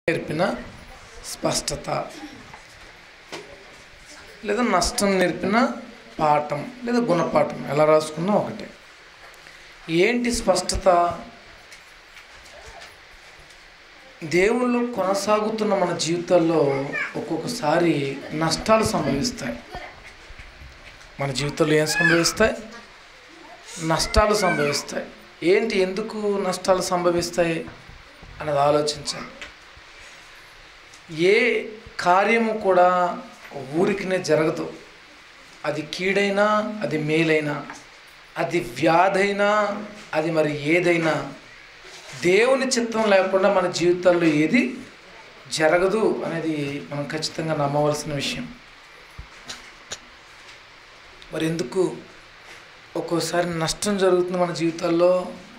నేర్పిన స్పష్టత లేదా నష్టం నేర్పిన పాఠం లేదా గుణపాఠం ఎలా రాసుకున్నా ఒకటే ఏంటి స్పష్టత దేవుళ్ళు కొనసాగుతున్న మన జీవితాల్లో ఒక్కొక్కసారి నష్టాలు సంభవిస్తాయి మన జీవితంలో ఏం సంభవిస్తాయి నష్టాలు సంభవిస్తాయి ఏంటి ఎందుకు నష్టాలు సంభవిస్తాయి అన్నది ఆలోచించాలి ఏ కార్యము కూడా ఊరికినే జరగదు అది కీడైనా అది మేలైనా అది వ్యాధైనా అది మరి ఏదైనా దేవుని చిత్తం లేకుండా మన జీవితాల్లో ఏది జరగదు అనేది మనం ఖచ్చితంగా నమ్మవలసిన విషయం మరి ఎందుకు ఒక్కోసారి నష్టం జరుగుతుంది మన జీవితాల్లో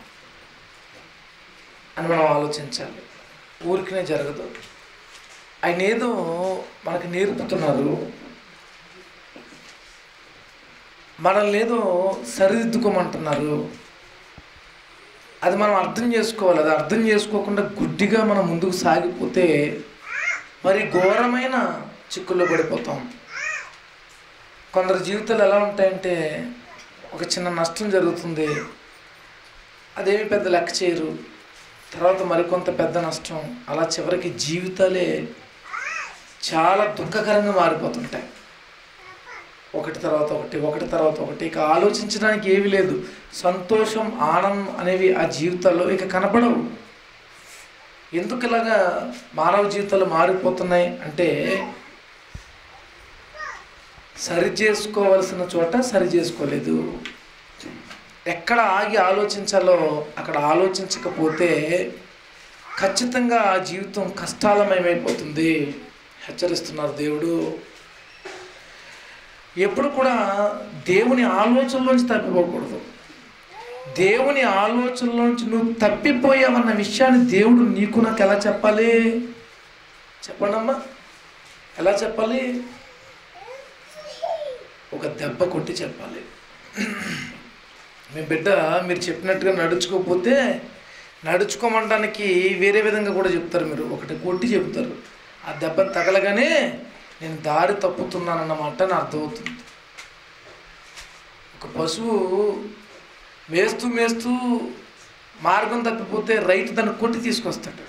అని మనం ఆలోచించాలి ఊరికినే జరగదు ఆయన ఏదో మనకి నేర్పుతున్నారు మనల్ని ఏదో సరిదిద్దుకోమంటున్నారు అది మనం అర్థం చేసుకోవాలి అది అర్థం చేసుకోకుండా గుడ్డిగా మనం ముందుకు సాగిపోతే మరి ఘోరమైన చిక్కుల్లో పడిపోతాం కొందరు జీవితాలు ఎలా ఉంటాయంటే ఒక చిన్న నష్టం జరుగుతుంది అదేమి పెద్ద లెక్క చేయరు తర్వాత మరికొంత పెద్ద నష్టం అలా చివరికి జీవితాలే చాలా దుఃఖకరంగా మారిపోతుంటాయి ఒకటి తర్వాత ఒకటి ఒకటి తర్వాత ఒకటి ఇక ఆలోచించడానికి ఏమీ లేదు సంతోషం ఆనందం అనేవి ఆ జీవితాల్లో ఇక కనపడవు ఎందుకు ఇలాగా మానవ జీవితాలు మారిపోతున్నాయి అంటే సరి చేసుకోవలసిన చోట సరి చేసుకోలేదు ఎక్కడ ఆగి ఆలోచించాలో అక్కడ ఆలోచించకపోతే ఖచ్చితంగా ఆ జీవితం కష్టాలమయమైపోతుంది హెచ్చరిస్తున్నారు దేవుడు ఎప్పుడు కూడా దేవుని ఆలోచనలోంచి తప్పిపోకూడదు దేవుని ఆలోచనలోంచి నువ్వు తప్పిపోయావన్న విషయాన్ని దేవుడు నీకు నాకు ఎలా చెప్పాలి చెప్పండమ్మా ఎలా చెప్పాలి ఒక దెబ్బ కొట్టి చెప్పాలి మీ బిడ్డ మీరు చెప్పినట్టుగా నడుచుకోకపోతే నడుచుకోమనడానికి వేరే విధంగా కూడా చెప్తారు మీరు ఒకటి కొట్టి చెప్తారు ఆ దెబ్బ తగలగానే నేను దారి తప్పుతున్నానన్నమాట అని అర్థమవుతుంది ఒక పశువు మేస్తూ మేస్తూ మార్గం తప్పిపోతే రైతు దాన్ని కొట్టి తీసుకొస్తాడు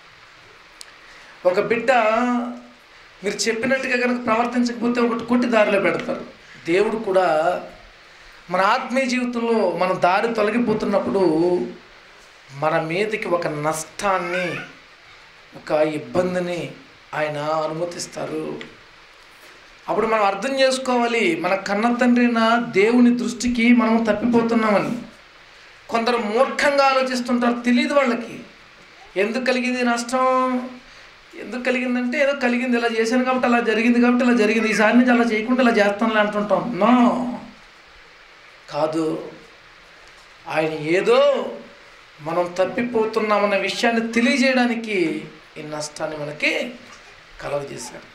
ఒక బిడ్డ మీరు చెప్పినట్టుగా కనుక ప్రవర్తించకపోతే ఒకటి కొట్టి దారిలో పెడతారు దేవుడు కూడా మన ఆత్మీయ జీవితంలో మన దారి తొలగిపోతున్నప్పుడు మన మీదకి ఒక నష్టాన్ని ఒక ఇబ్బందిని ఆయన అనుమతిస్తారు అప్పుడు మనం అర్థం చేసుకోవాలి మన కన్న తండ్రిన దేవుని దృష్టికి మనం తప్పిపోతున్నామని కొందరు మూర్ఖంగా ఆలోచిస్తుంటారు తెలియదు వాళ్ళకి ఎందుకు కలిగింది నష్టం ఎందుకు కలిగిందంటే ఏదో కలిగింది ఇలా చేశాను కాబట్టి అలా జరిగింది కాబట్టి ఇలా జరిగింది ఈసారి నుంచి అలా చేయకుండా ఇలా చేస్తానులే అంటుంటాం నో కాదు ఆయన ఏదో మనం తప్పిపోతున్నామన్న విషయాన్ని తెలియజేయడానికి ఈ నష్టాన్ని మనకి కలగజేశారు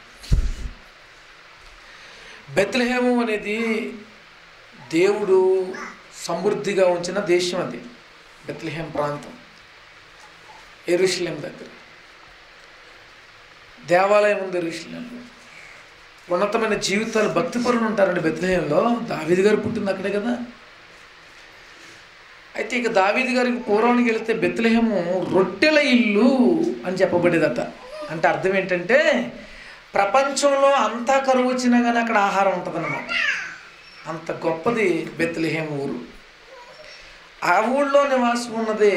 బెత్లహేము అనేది దేవుడు సమృద్ధిగా ఉంచిన దేశం అది బెత్లహేం ప్రాంతం ఎరుషలేం దగ్గర దేవాలయం ఉంది ఎరుషలేంలో ఉన్నతమైన జీవితాలు భక్తిపరులు ఉంటారండి బెత్లహేంలో దావీది గారు పుట్టింది అక్కడే కదా అయితే ఇక దావీది గారికి పూర్వానికి వెళితే బెత్లహేము రొట్టెల ఇల్లు అని చెప్పబడేదట అంటే అర్థం ఏంటంటే ప్రపంచంలో అంతా కరువు వచ్చినా కానీ అక్కడ ఆహారం ఉంటుందన్నమాట అంత గొప్పది బెత్లహేం ఊరు ఆ ఊళ్ళో నివాసం ఉన్నదే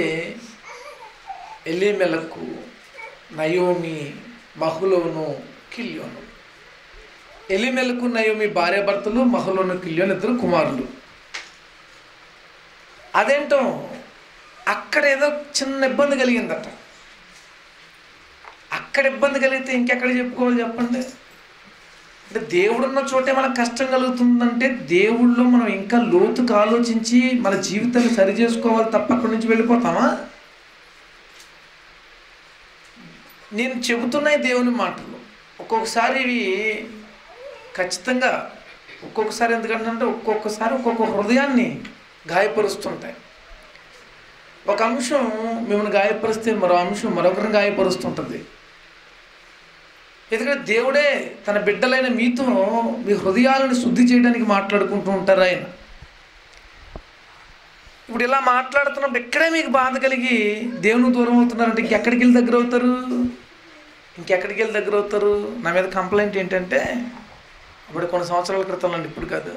ఎలిమెలకు నయోమి మహులోను కిల్యోను ఎలిమెలకు నయోమి భార్యాభర్తలు మహులోను కిల్యోను ఇద్దరు కుమారులు అదేంటో అక్కడ ఏదో చిన్న ఇబ్బంది కలిగిందట అక్కడ ఇబ్బంది కలిగితే ఇంకెక్కడ చెప్పుకోవాలి చెప్పండి అంటే దేవుడున్న చోటే మనకు కష్టం కలుగుతుందంటే దేవుళ్ళో మనం ఇంకా లోతుకు ఆలోచించి మన జీవితాన్ని సరి చేసుకోవాలి తప్ప అక్కడి నుంచి వెళ్ళిపోతామా నేను చెబుతున్నాయి దేవుని మాటలు ఒక్కొక్కసారి ఇవి ఖచ్చితంగా ఒక్కొక్కసారి ఎందుకంటే ఒక్కొక్కసారి ఒక్కొక్క హృదయాన్ని గాయపరుస్తుంటాయి ఒక అంశం మిమ్మల్ని గాయపరిస్తే మరో అంశం మరొకరిని గాయపరుస్తుంటుంది ఎందుకంటే దేవుడే తన బిడ్డలైన మీతో మీ హృదయాలను శుద్ధి చేయడానికి మాట్లాడుకుంటూ ఉంటారు ఆయన ఇప్పుడు ఇలా మాట్లాడుతున్నప్పుడు ఎక్కడే మీకు బాధ కలిగి దేవునికి దూరం అవుతున్నారంటే ఇంకెక్కడికి వెళ్ళి దగ్గర అవుతారు ఇంకెక్కడికి వెళ్ళి దగ్గర అవుతారు నా మీద కంప్లైంట్ ఏంటంటే అప్పుడు కొన్ని సంవత్సరాల క్రితం అండి ఇప్పుడు కాదు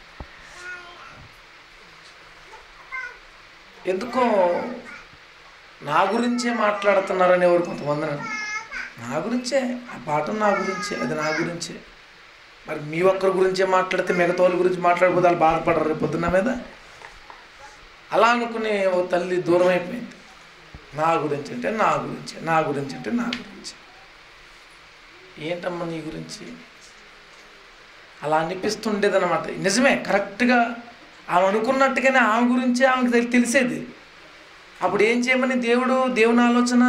ఎందుకో నా గురించే మాట్లాడుతున్నారని ఎవరు కొంతమంది అన్నారు. నా గురించే ఆ పాట నా గురించే అది నా గురించే మరి మీ ఒక్కరి గురించే మాట్లాడితే మిగతా వాళ్ళ గురించి మాట్లాడిపోతే వాళ్ళు బాధపడరు రేపు పొద్దున్న మీద అలా అనుకునే ఓ తల్లి దూరం అయిపోయింది నా గురించి అంటే నా గురించి నా గురించి అంటే నా గురించి ఏంటమ్మా నీ గురించి అలా అనిపిస్తుండేదన్నమాట నిజమే కరెక్ట్గా ఆమె అనుకున్నట్టుగానే ఆమె గురించే ఆమెకు తెలి- తెలిసేది అప్పుడు ఏం చేయమని దేవుడు దేవుని ఆలోచన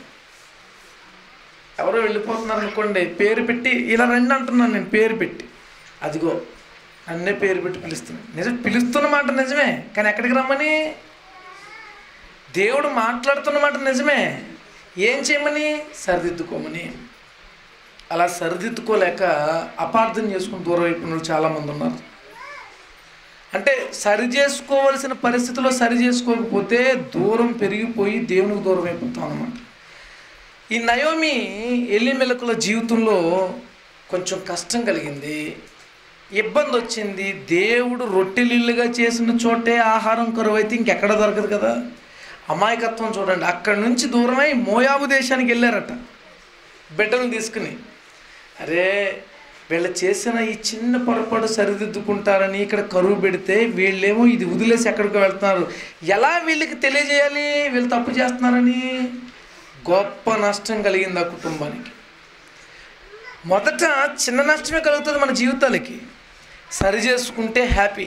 ఎవరో వెళ్ళిపోతున్నారు అనుకోండి పేరు పెట్టి ఇలా రండి అంటున్నాను నేను పేరు పెట్టి అదిగో నన్నే పేరు పెట్టి పిలుస్తున్నాను నిజం పిలుస్తున్న మాట నిజమే కానీ ఎక్కడికి రమ్మని దేవుడు మాట్లాడుతున్న మాట నిజమే ఏం చేయమని సరిదిద్దుకోమని అలా సరిదిద్దుకోలేక అపార్థం చేసుకుని దూరం అయిపోయిన వాళ్ళు చాలామంది ఉన్నారు అంటే సరి చేసుకోవలసిన పరిస్థితిలో సరి చేసుకోకపోతే దూరం పెరిగిపోయి దేవునికి దూరం అయిపోతాం అన్నమాట ఈ నయోమి ఎల్లిమెలకుల జీవితంలో కొంచెం కష్టం కలిగింది ఇబ్బంది వచ్చింది దేవుడు రొట్టెలిల్లుగా చేసిన చోటే ఆహారం కరువు అయితే ఇంకెక్కడ దొరకదు కదా అమాయకత్వం చూడండి అక్కడి నుంచి దూరమై మోయాబు దేశానికి వెళ్ళారట బిడ్డలను తీసుకుని అరే వీళ్ళు చేసిన ఈ చిన్న పొరపాటు సరిదిద్దుకుంటారని ఇక్కడ కరువు పెడితే వీళ్ళేమో ఇది వదిలేసి ఎక్కడికి వెళ్తున్నారు ఎలా వీళ్ళకి తెలియజేయాలి వీళ్ళు తప్పు చేస్తున్నారని గొప్ప నష్టం కలిగింది ఆ కుటుంబానికి మొదట చిన్న నష్టమే కలుగుతుంది మన జీవితాలకి సరి చేసుకుంటే హ్యాపీ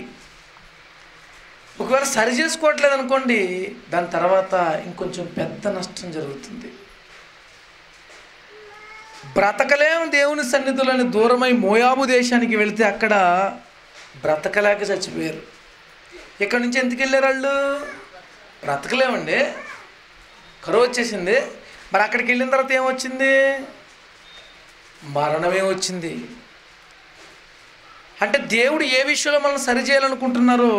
ఒకవేళ సరి చేసుకోవట్లేదు అనుకోండి దాని తర్వాత ఇంకొంచెం పెద్ద నష్టం జరుగుతుంది బ్రతకలేం దేవుని సన్నిధులని దూరమై మోయాబు దేశానికి వెళితే అక్కడ బ్రతకలేక చచ్చిపోయారు ఇక్కడ నుంచి ఎందుకు వెళ్ళారు వాళ్ళు బ్రతకలేమండి కరువు వచ్చేసింది మరి అక్కడికి వెళ్ళిన తర్వాత ఏమొచ్చింది మరణమే వచ్చింది అంటే దేవుడు ఏ విషయంలో మనం సరి చేయాలనుకుంటున్నారో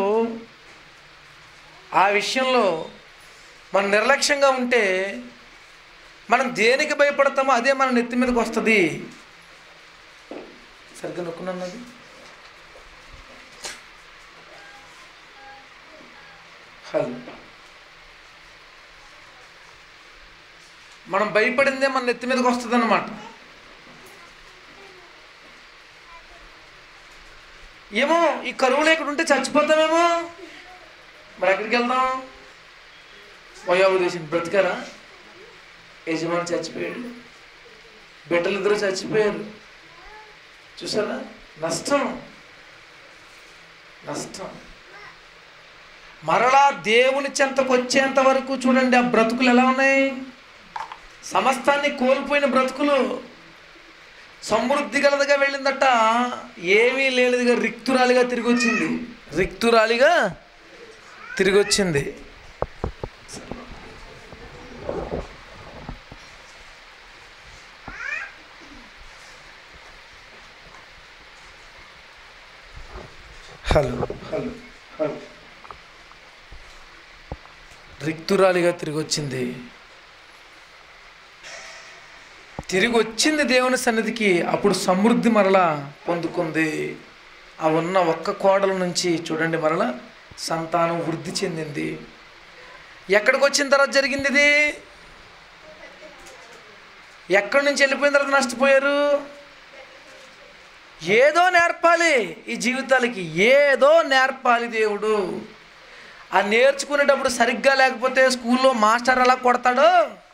ఆ విషయంలో మనం నిర్లక్ష్యంగా ఉంటే మనం దేనికి భయపడతామో అదే మన నెత్తి మీదకి వస్తుంది సరిగ్గా నొక్కునన్నది హలో మనం భయపడిందే మన నెత్తి మీదకి వస్తుంది అన్నమాట ఏమో ఈ కరువు లేకుండా ఉంటే చచ్చిపోతామేమో మరి ఎక్కడికి వెళ్దాం వయోగు దేశం బ్రతికారా యజమాని చచ్చిపోయాడు బిడ్డలు ఇద్దరు చచ్చిపోయారు చూసారా నష్టం నష్టం మరలా దేవుని చెంతకు వచ్చేంత వరకు చూడండి ఆ బ్రతుకులు ఎలా ఉన్నాయి సమస్తాన్ని కోల్పోయిన బ్రతుకులు సమృద్ధి గలదిగా వెళ్ళిందట ఏమీ లేనిదిగా రిక్తురాలిగా తిరిగి వచ్చింది రిక్తురాలిగా తిరిగి వచ్చింది హలో హలో హలో రిక్తురాలిగా తిరిగి వచ్చింది తిరిగి వచ్చింది దేవుని సన్నిధికి అప్పుడు సమృద్ధి మరలా పొందుకుంది ఆ ఉన్న ఒక్క కోడల నుంచి చూడండి మరలా సంతానం వృద్ధి చెందింది ఎక్కడికి వచ్చిన తర్వాత జరిగింది ఇది ఎక్కడి నుంచి వెళ్ళిపోయిన తర్వాత నష్టపోయారు ఏదో నేర్పాలి ఈ జీవితాలకి ఏదో నేర్పాలి దేవుడు ఆ నేర్చుకునేటప్పుడు సరిగ్గా లేకపోతే స్కూల్లో మాస్టర్ ఎలా కొడతాడో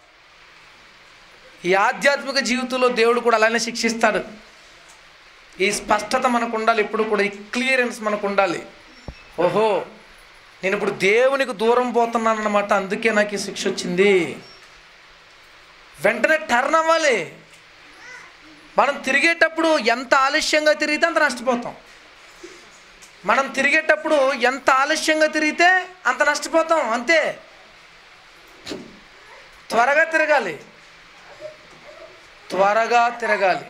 ఈ ఆధ్యాత్మిక జీవితంలో దేవుడు కూడా అలానే శిక్షిస్తాడు ఈ స్పష్టత మనకు ఉండాలి ఎప్పుడు కూడా ఈ క్లియరెన్స్ మనకు ఉండాలి ఓహో నేను ఇప్పుడు దేవునికి దూరం పోతున్నాను అనమాట అందుకే నాకు ఈ శిక్ష వచ్చింది వెంటనే టర్న్ అవ్వాలి మనం తిరిగేటప్పుడు ఎంత ఆలస్యంగా తిరిగితే అంత నష్టపోతాం మనం తిరిగేటప్పుడు ఎంత ఆలస్యంగా తిరిగితే అంత నష్టపోతాం అంతే త్వరగా తిరగాలి త్వరగా తిరగాలి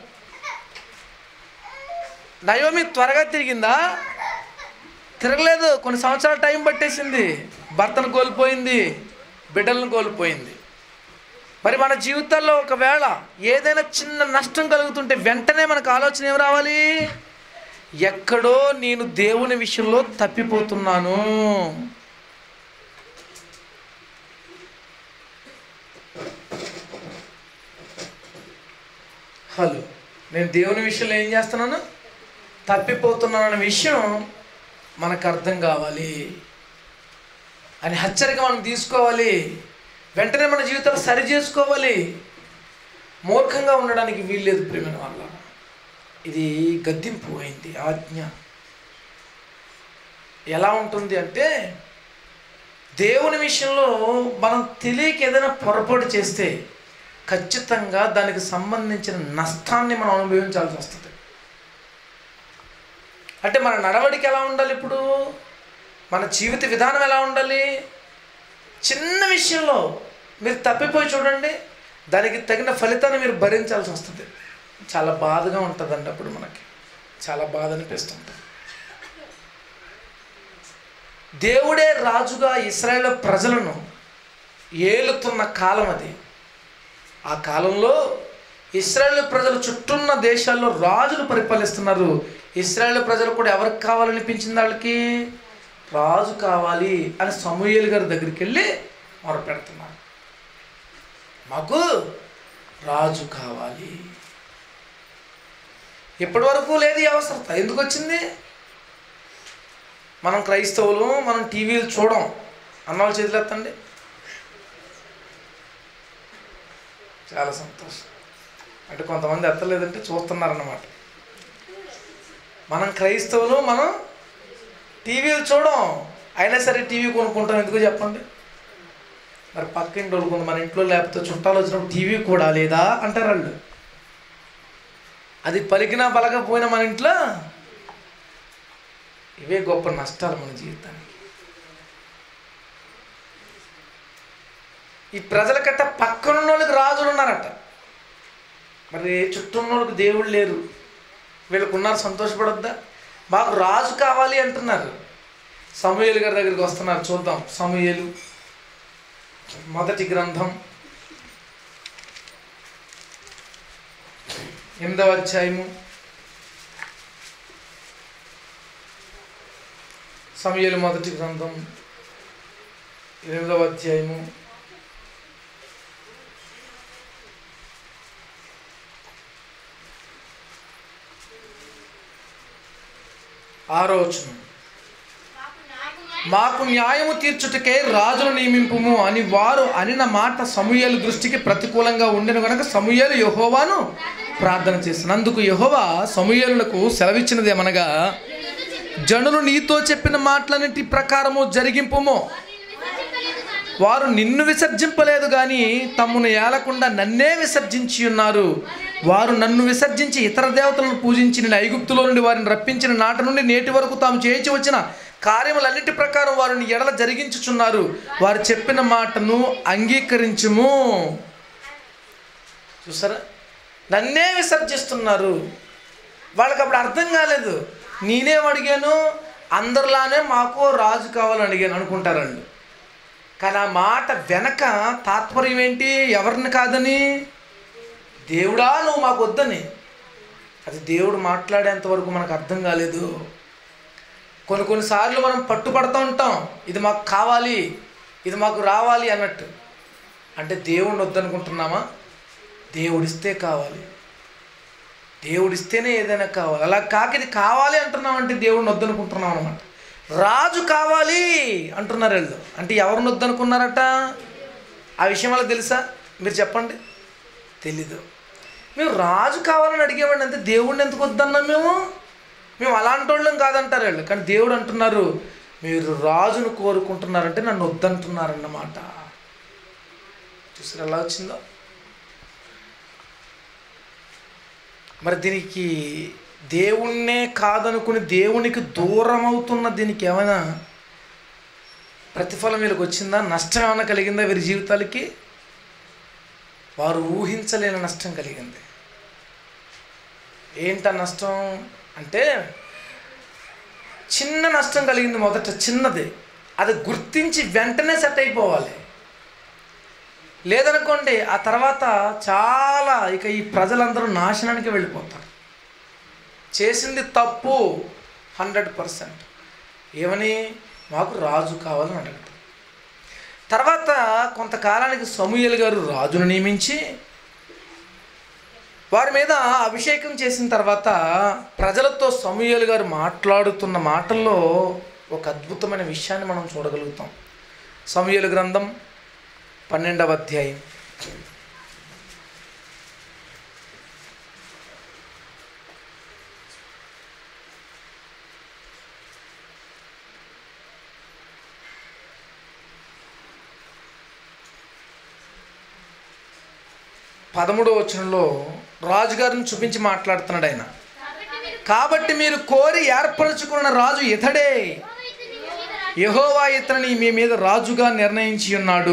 నయోమి త్వరగా తిరిగిందా తిరగలేదు కొన్ని సంవత్సరాల టైం పట్టేసింది భర్తను కోల్పోయింది బిడ్డలను కోల్పోయింది మరి మన జీవితాల్లో ఒకవేళ ఏదైనా చిన్న నష్టం కలుగుతుంటే వెంటనే మనకు ఆలోచన ఏం రావాలి ఎక్కడో నేను దేవుని విషయంలో తప్పిపోతున్నాను హలో నేను దేవుని విషయంలో ఏం చేస్తున్నాను తప్పిపోతున్నాను అనే విషయం మనకు అర్థం కావాలి అని హెచ్చరిక మనం తీసుకోవాలి వెంటనే మన జీవితాలు సరి చేసుకోవాలి మూర్ఖంగా ఉండడానికి వీల్లేదు ప్రేమైన వల్ల ఇది గద్దింపు అయింది ఆజ్ఞ ఎలా ఉంటుంది అంటే దేవుని విషయంలో మనం తెలియక ఏదైనా పొరపాటు చేస్తే ఖచ్చితంగా దానికి సంబంధించిన నష్టాన్ని మనం అనుభవించాల్సి వస్తుంది అంటే మన నడవడిక ఎలా ఉండాలి ఇప్పుడు మన జీవిత విధానం ఎలా ఉండాలి చిన్న విషయంలో మీరు తప్పిపోయి చూడండి దానికి తగిన ఫలితాన్ని మీరు భరించాల్సి వస్తుంది చాలా బాధగా ఉంటుందండి అప్పుడు మనకి చాలా బాధ అనిపిస్తుంటుంది దేవుడే రాజుగా ఇస్రాయేల్ ప్రజలను ఏలుతున్న కాలం అది ఆ కాలంలో ఇస్రాయేల్ ప్రజలు చుట్టూన్న దేశాల్లో రాజులు పరిపాలిస్తున్నారు ఇస్రాయేల్ ప్రజలు కూడా ఎవరికి కావాలనిపించింది వాళ్ళకి రాజు కావాలి అని సమూయేలు గారి దగ్గరికి వెళ్ళి మొరపెడుతున్నారు మాకు రాజు కావాలి ఇప్పటి వరకు లేదు ఈ అవసరత ఎందుకు వచ్చింది మనం క్రైస్తవులు మనం టీవీలు చూడం అన్నవాళ్ళు చేతులు ఎత్తండి చాలా సంతోషం అంటే కొంతమంది ఎత్తలేదంటే చూస్తున్నారన్నమాట మనం క్రైస్తవులు మనం టీవీలు చూడం అయినా సరే టీవీ కొనుక్కుంటాం ఎందుకు చెప్పండి మరి పక్కింటి వాళ్ళు కొంత మన ఇంట్లో లేకపోతే చుట్టాలు వచ్చినప్పుడు టీవీ కూడా లేదా అంటారు వాళ్ళు అది పలికినా పలకపోయినా మన ఇంట్లో ఇవే గొప్ప నష్టాలు మన జీవితానికి ఈ ప్రజల కట్ట పక్కనున్న వాళ్ళకి రాజులు ఉన్నారట మరి చుట్టూ ఉన్న వాళ్ళకి దేవుళ్ళు లేరు వీళ్ళకు ఉన్నారు సంతోషపడొద్దా మాకు రాజు కావాలి అంటున్నారు సమూయేలు గారి దగ్గరికి వస్తున్నారు చూద్దాం సమూయేలు మొదటి గ్రంథం ఎనిమిదవ అధ్యాయము సమయలు మొదటి గ్రంథం ఎనిమిదవ అధ్యాయము ఆరో వచనం మాకు న్యాయము తీర్చుటకే రాజును నియమింపుము అని వారు అనిన మాట సమూయేలు దృష్టికి ప్రతికూలంగా ఉండిన కనుక సమూయేలు యహోవాను ప్రార్థన చేసినందుకు యహోవా సమూయేలులకు సెలవిచ్చినది ఏమనగా జనులు నీతో చెప్పిన మాటలన్నిటి ప్రకారము జరిగింపుము వారు నిన్ను విసర్జింపలేదు కానీ తమ్మును ఏలకుండా నన్నే విసర్జించి ఉన్నారు వారు నన్ను విసర్జించి ఇతర దేవతలను పూజించి నేను ఐగుప్తులో నుండి వారిని రప్పించిన నాట నుండి నేటి వరకు తాము చేయించి వచ్చిన కార్యములన్నిటి ప్రకారం వారిని ఎడల జరిగించుచున్నారు వారు చెప్పిన మాటను అంగీకరించుము చూసారా నన్నే విసర్జిస్తున్నారు వాళ్ళకి అప్పుడు అర్థం కాలేదు నేనేం అడిగాను అందరిలానే మాకు రాజు కావాలని అడిగాను అనుకుంటారండి కానీ ఆ మాట వెనక తాత్పర్యం ఏంటి ఎవరిని కాదని దేవుడా నువ్వు మాకు వద్దని అది దేవుడు మాట్లాడేంత వరకు మనకు అర్థం కాలేదు కొన్ని కొన్నిసార్లు మనం పట్టుపడుతూ ఉంటాం ఇది మాకు కావాలి ఇది మాకు రావాలి అన్నట్టు అంటే దేవుడిని వద్దనుకుంటున్నామా దేవుడిస్తే కావాలి దేవుడిస్తేనే ఏదైనా కావాలి అలా కాక ఇది కావాలి అంటున్నాం అంటే దేవుడిని వద్దనుకుంటున్నాం అనమాట రాజు కావాలి అంటున్నారు వీళ్ళు అంటే ఎవరిని వద్దనుకున్నారట ఆ విషయం వాళ్ళకి తెలుసా మీరు చెప్పండి తెలీదు మేము రాజు కావాలని అడిగేవాడిని అంతే దేవుడిని ఎందుకు వద్దన్నాం మేము మేము అలాంటి వాళ్ళం కాదంటారు వీళ్ళు కానీ దేవుడు అంటున్నారు మీరు రాజును కోరుకుంటున్నారంటే నన్ను వద్దంటున్నారన్నమాట చూసారు ఎలా వచ్చిందో మరి దీనికి దేవుణ్ణే కాదనుకుని దేవునికి దూరం అవుతున్న దీనికి ఏమైనా ప్రతిఫలం వీళ్ళకి వచ్చిందా నష్టం ఏమైనా కలిగిందా వీరి జీవితాలకి వారు ఊహించలేని నష్టం కలిగింది ఏంట నష్టం అంటే చిన్న నష్టం కలిగింది మొదట చిన్నది అది గుర్తించి వెంటనే సెట్ అయిపోవాలి లేదనుకోండి ఆ తర్వాత చాలా ఇక ఈ ప్రజలందరూ నాశనానికి వెళ్ళిపోతారు చేసింది తప్పు హండ్రెడ్ పర్సెంట్ ఏమని మాకు రాజు కావాలని అడగటం తర్వాత కొంతకాలానికి సమూయేలు గారు రాజును నియమించి వారి మీద అభిషేకం చేసిన తర్వాత ప్రజలతో సమూయేలు గారు మాట్లాడుతున్న మాటల్లో ఒక అద్భుతమైన విషయాన్ని మనం చూడగలుగుతాం సమూయేలు గ్రంథం పన్నెండవ అధ్యాయం పదమూడవ వచనంలో రాజుగారిని చూపించి మాట్లాడుతున్నాడు ఆయన కాబట్టి మీరు కోరి ఏర్పరచుకున్న రాజు ఇతడే యహోవా ఇతని మీ మీద రాజుగా నిర్ణయించి ఉన్నాడు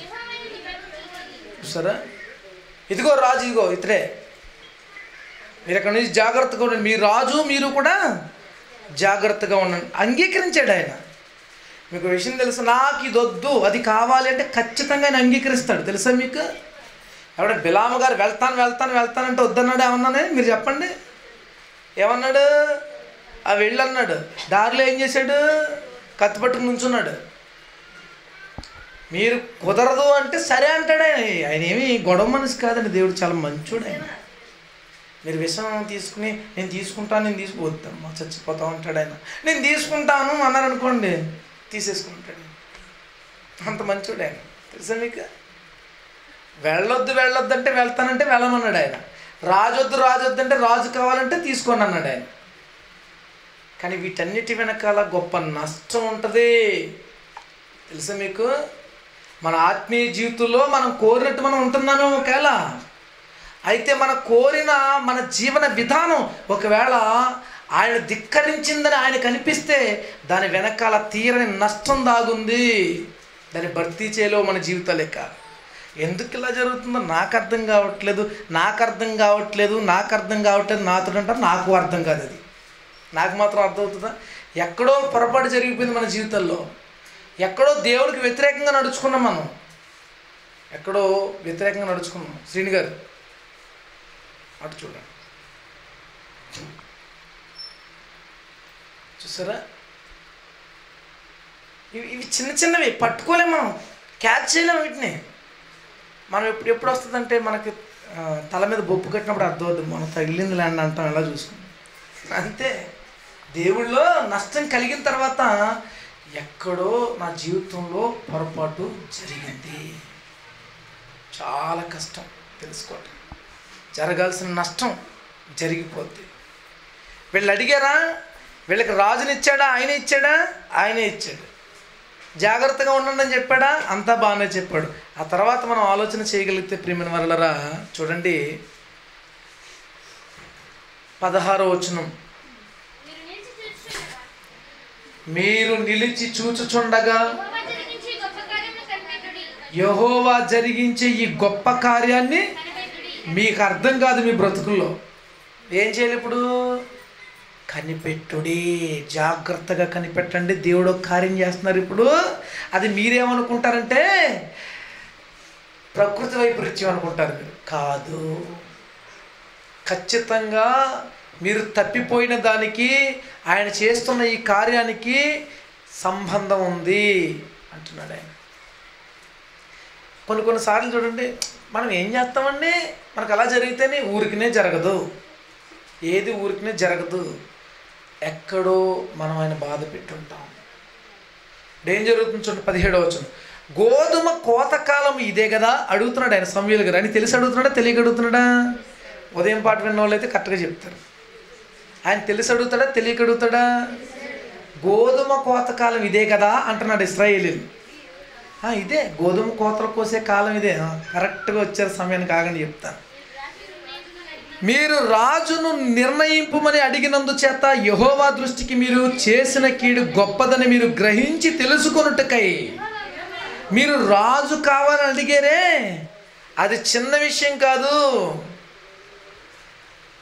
చూసారా ఇదిగో రాజు ఇదిగో ఇతడే మీరు అక్కడి నుంచి జాగ్రత్తగా ఉండండి మీ రాజు మీరు కూడా జాగ్రత్తగా ఉండండి అంగీకరించాడు ఆయన మీకు ఒక విషయం తెలుసు నాకు ఇది వద్దు అది కావాలి అంటే ఖచ్చితంగా ఆయన అంగీకరిస్తాడు తెలుసా మీకు ఎవడ బిలాము గారు వెళ్తాను వెళ్తాను వెళ్తానంటే వద్దన్నాడు ఏమన్నానే మీరు చెప్పండి ఏమన్నాడు ఆ వెళ్ళన్నాడు దారిలో ఏం చేశాడు కత్తి పట్టుకుని నుంచున్నాడు మీరు కుదరదు అంటే సరే అంటాడు ఆయన ఆయన ఏమి గొడవ మనిషి కాదండి దేవుడు చాలా మంచోడు ఆయన మీరు విషం తీసుకుని నేను తీసుకుంటాను నేను తీసుకుపోతాను చచ్చిపోతా ఉంటాడు ఆయన నేను తీసుకుంటాను అన్నారు అనుకోండి తీసేసుకుంటాడు అంత మంచోడు ఆయన తెలుసా మీకు వెళ్ళొద్దు వెళ్ళొద్దు అంటే వెళ్తానంటే వెళ్ళమన్నాడు ఆయన రాజొద్దు రాజొద్దు అంటే రాజు కావాలంటే తీసుకోండి అన్నాడు ఆయన కానీ వీటన్నిటి వెనకాల గొప్ప నష్టం ఉంటుంది తెలుసా మీకు మన ఆత్మీయ జీవితంలో మనం కోరినట్టు మనం ఉంటున్నామేమో ఒకవేళ అయితే మన కోరిన మన జీవన విధానం ఒకవేళ ఆయన ధిక్కరించిందని ఆయన కనిపిస్తే దాని వెనకాల తీరని నష్టం దాగుంది దాన్ని భర్తీ చేయలేవు మన జీవితాలు లెక్క ఎందుకు ఇలా జరుగుతుందో నాకు అర్థం కావట్లేదు నాకు అర్థం కావట్లేదు నాకు అర్థం కావట్లేదు నాతో అంటారు నాకు అర్థం కాదు అది నాకు మాత్రం అర్థమవుతుందా ఎక్కడో పొరపాటు జరిగిపోయింది మన జీవితంలో ఎక్కడో దేవుడికి వ్యతిరేకంగా నడుచుకున్నాం మనం ఎక్కడో వ్యతిరేకంగా నడుచుకున్నాం శ్రీని గారు అటు చూడండి చూసారా ఇవి ఇవి చిన్న చిన్నవి పట్టుకోలేం మనం క్యాచ్ చేయలేం వీటిని మనం ఎప్పుడు ఎప్పుడు వస్తుందంటే మనకి ఆ, తల మీద బొప్పు కట్టినప్పుడు అర్థం అవుతుంది మనం తగిలింది ల్యాండ్ అంటాం ఎలా చూసుకుంటాం అంతే దేవుళ్ళో నష్టం కలిగిన తర్వాత ఎక్కడో నా జీవితంలో పొరపాటు జరిగింది చాలా కష్టం తెలుసుకోవటం జరగాల్సిన నష్టం జరిగిపోద్ది వీళ్ళు అడిగారా వీళ్ళకి రాజుని ఇచ్చాడా ఆయన ఇచ్చాడా ఆయనే ఇచ్చాడు జాగ్రత్తగా ఉండండి అని చెప్పాడా అంతా బాగానే చెప్పాడు ఆ తర్వాత మనం ఆలోచన చేయగలిగితే ప్రియమైన వరలరా చూడండి పదహారో వచనం మీరు నిలిచి చూచుచుండగా మీరు నిలిచి చూచుచుండగా యెహోవా జరిగించే గొప్ప కార్యమును కనిపెట్టుడి. యహోవా జరిగించే ఈ గొప్ప కార్యాన్ని కనిపెట్టుడి. మీకు అర్థం కాదు మీ బ్రతుకుల్లో ఏం చేయాలి ఇప్పుడు కనిపెట్టుడి జాగ్రత్తగా కనిపెట్టండి దేవుడు ఒక కార్యం చేస్తున్నారు ఇప్పుడు అది మీరేమనుకుంటారంటే ప్రకృతి వైపరీత్యం అనుకుంటారు మీరు కాదు ఖచ్చితంగా మీరు తప్పిపోయిన దానికి ఆయన చేస్తున్న ఈ కార్యానికి సంబంధం ఉంది అంటున్నాడు ఆయన కొన్ని కొన్నిసార్లు చూడండి మనం ఏం చేస్తామండి మనకు అలా జరిగితేనే ఊరికినే జరగదు ఏది ఊరికినే జరగదు ఎక్కడో మనం ఆయన బాధ పెట్టుంటాం ఏం జరుగుతుంది చూడండి పదిహేడవ వచ్చిన గోధుమ కోతకాలం ఇదే కదా అడుగుతున్నాడు ఆయన సమయాలు గారు అని తెలిసి అడుగుతున్నాడా తెలియక అడుగుతున్నాడా ఉదయం పాట విన్న వాళ్ళు అయితే కరెక్ట్గా చెప్తారు ఆయన తెలిసి అడుగుతాడా తెలియక అడుగుతాడా గోధుమ కోతకాలం ఇదే కదా అంటున్నాడు ఇస్రాయేలీలు ఆ, ఇదే గోధుమ కోతలు కోసే కాలం ఇదే ఆ, కరెక్ట్గా వచ్చారు సమయానికి ఆగని చెప్తాను మీరు రాజును నిర్ణయింపుమని అడిగినందు చేత యహోవా దృష్టికి మీరు చేసిన కీడు గొప్పదని మీరు గ్రహించి తెలుసుకొనుటకై మీరు రాజు కావాలని అడిగారే అది చిన్న విషయం కాదు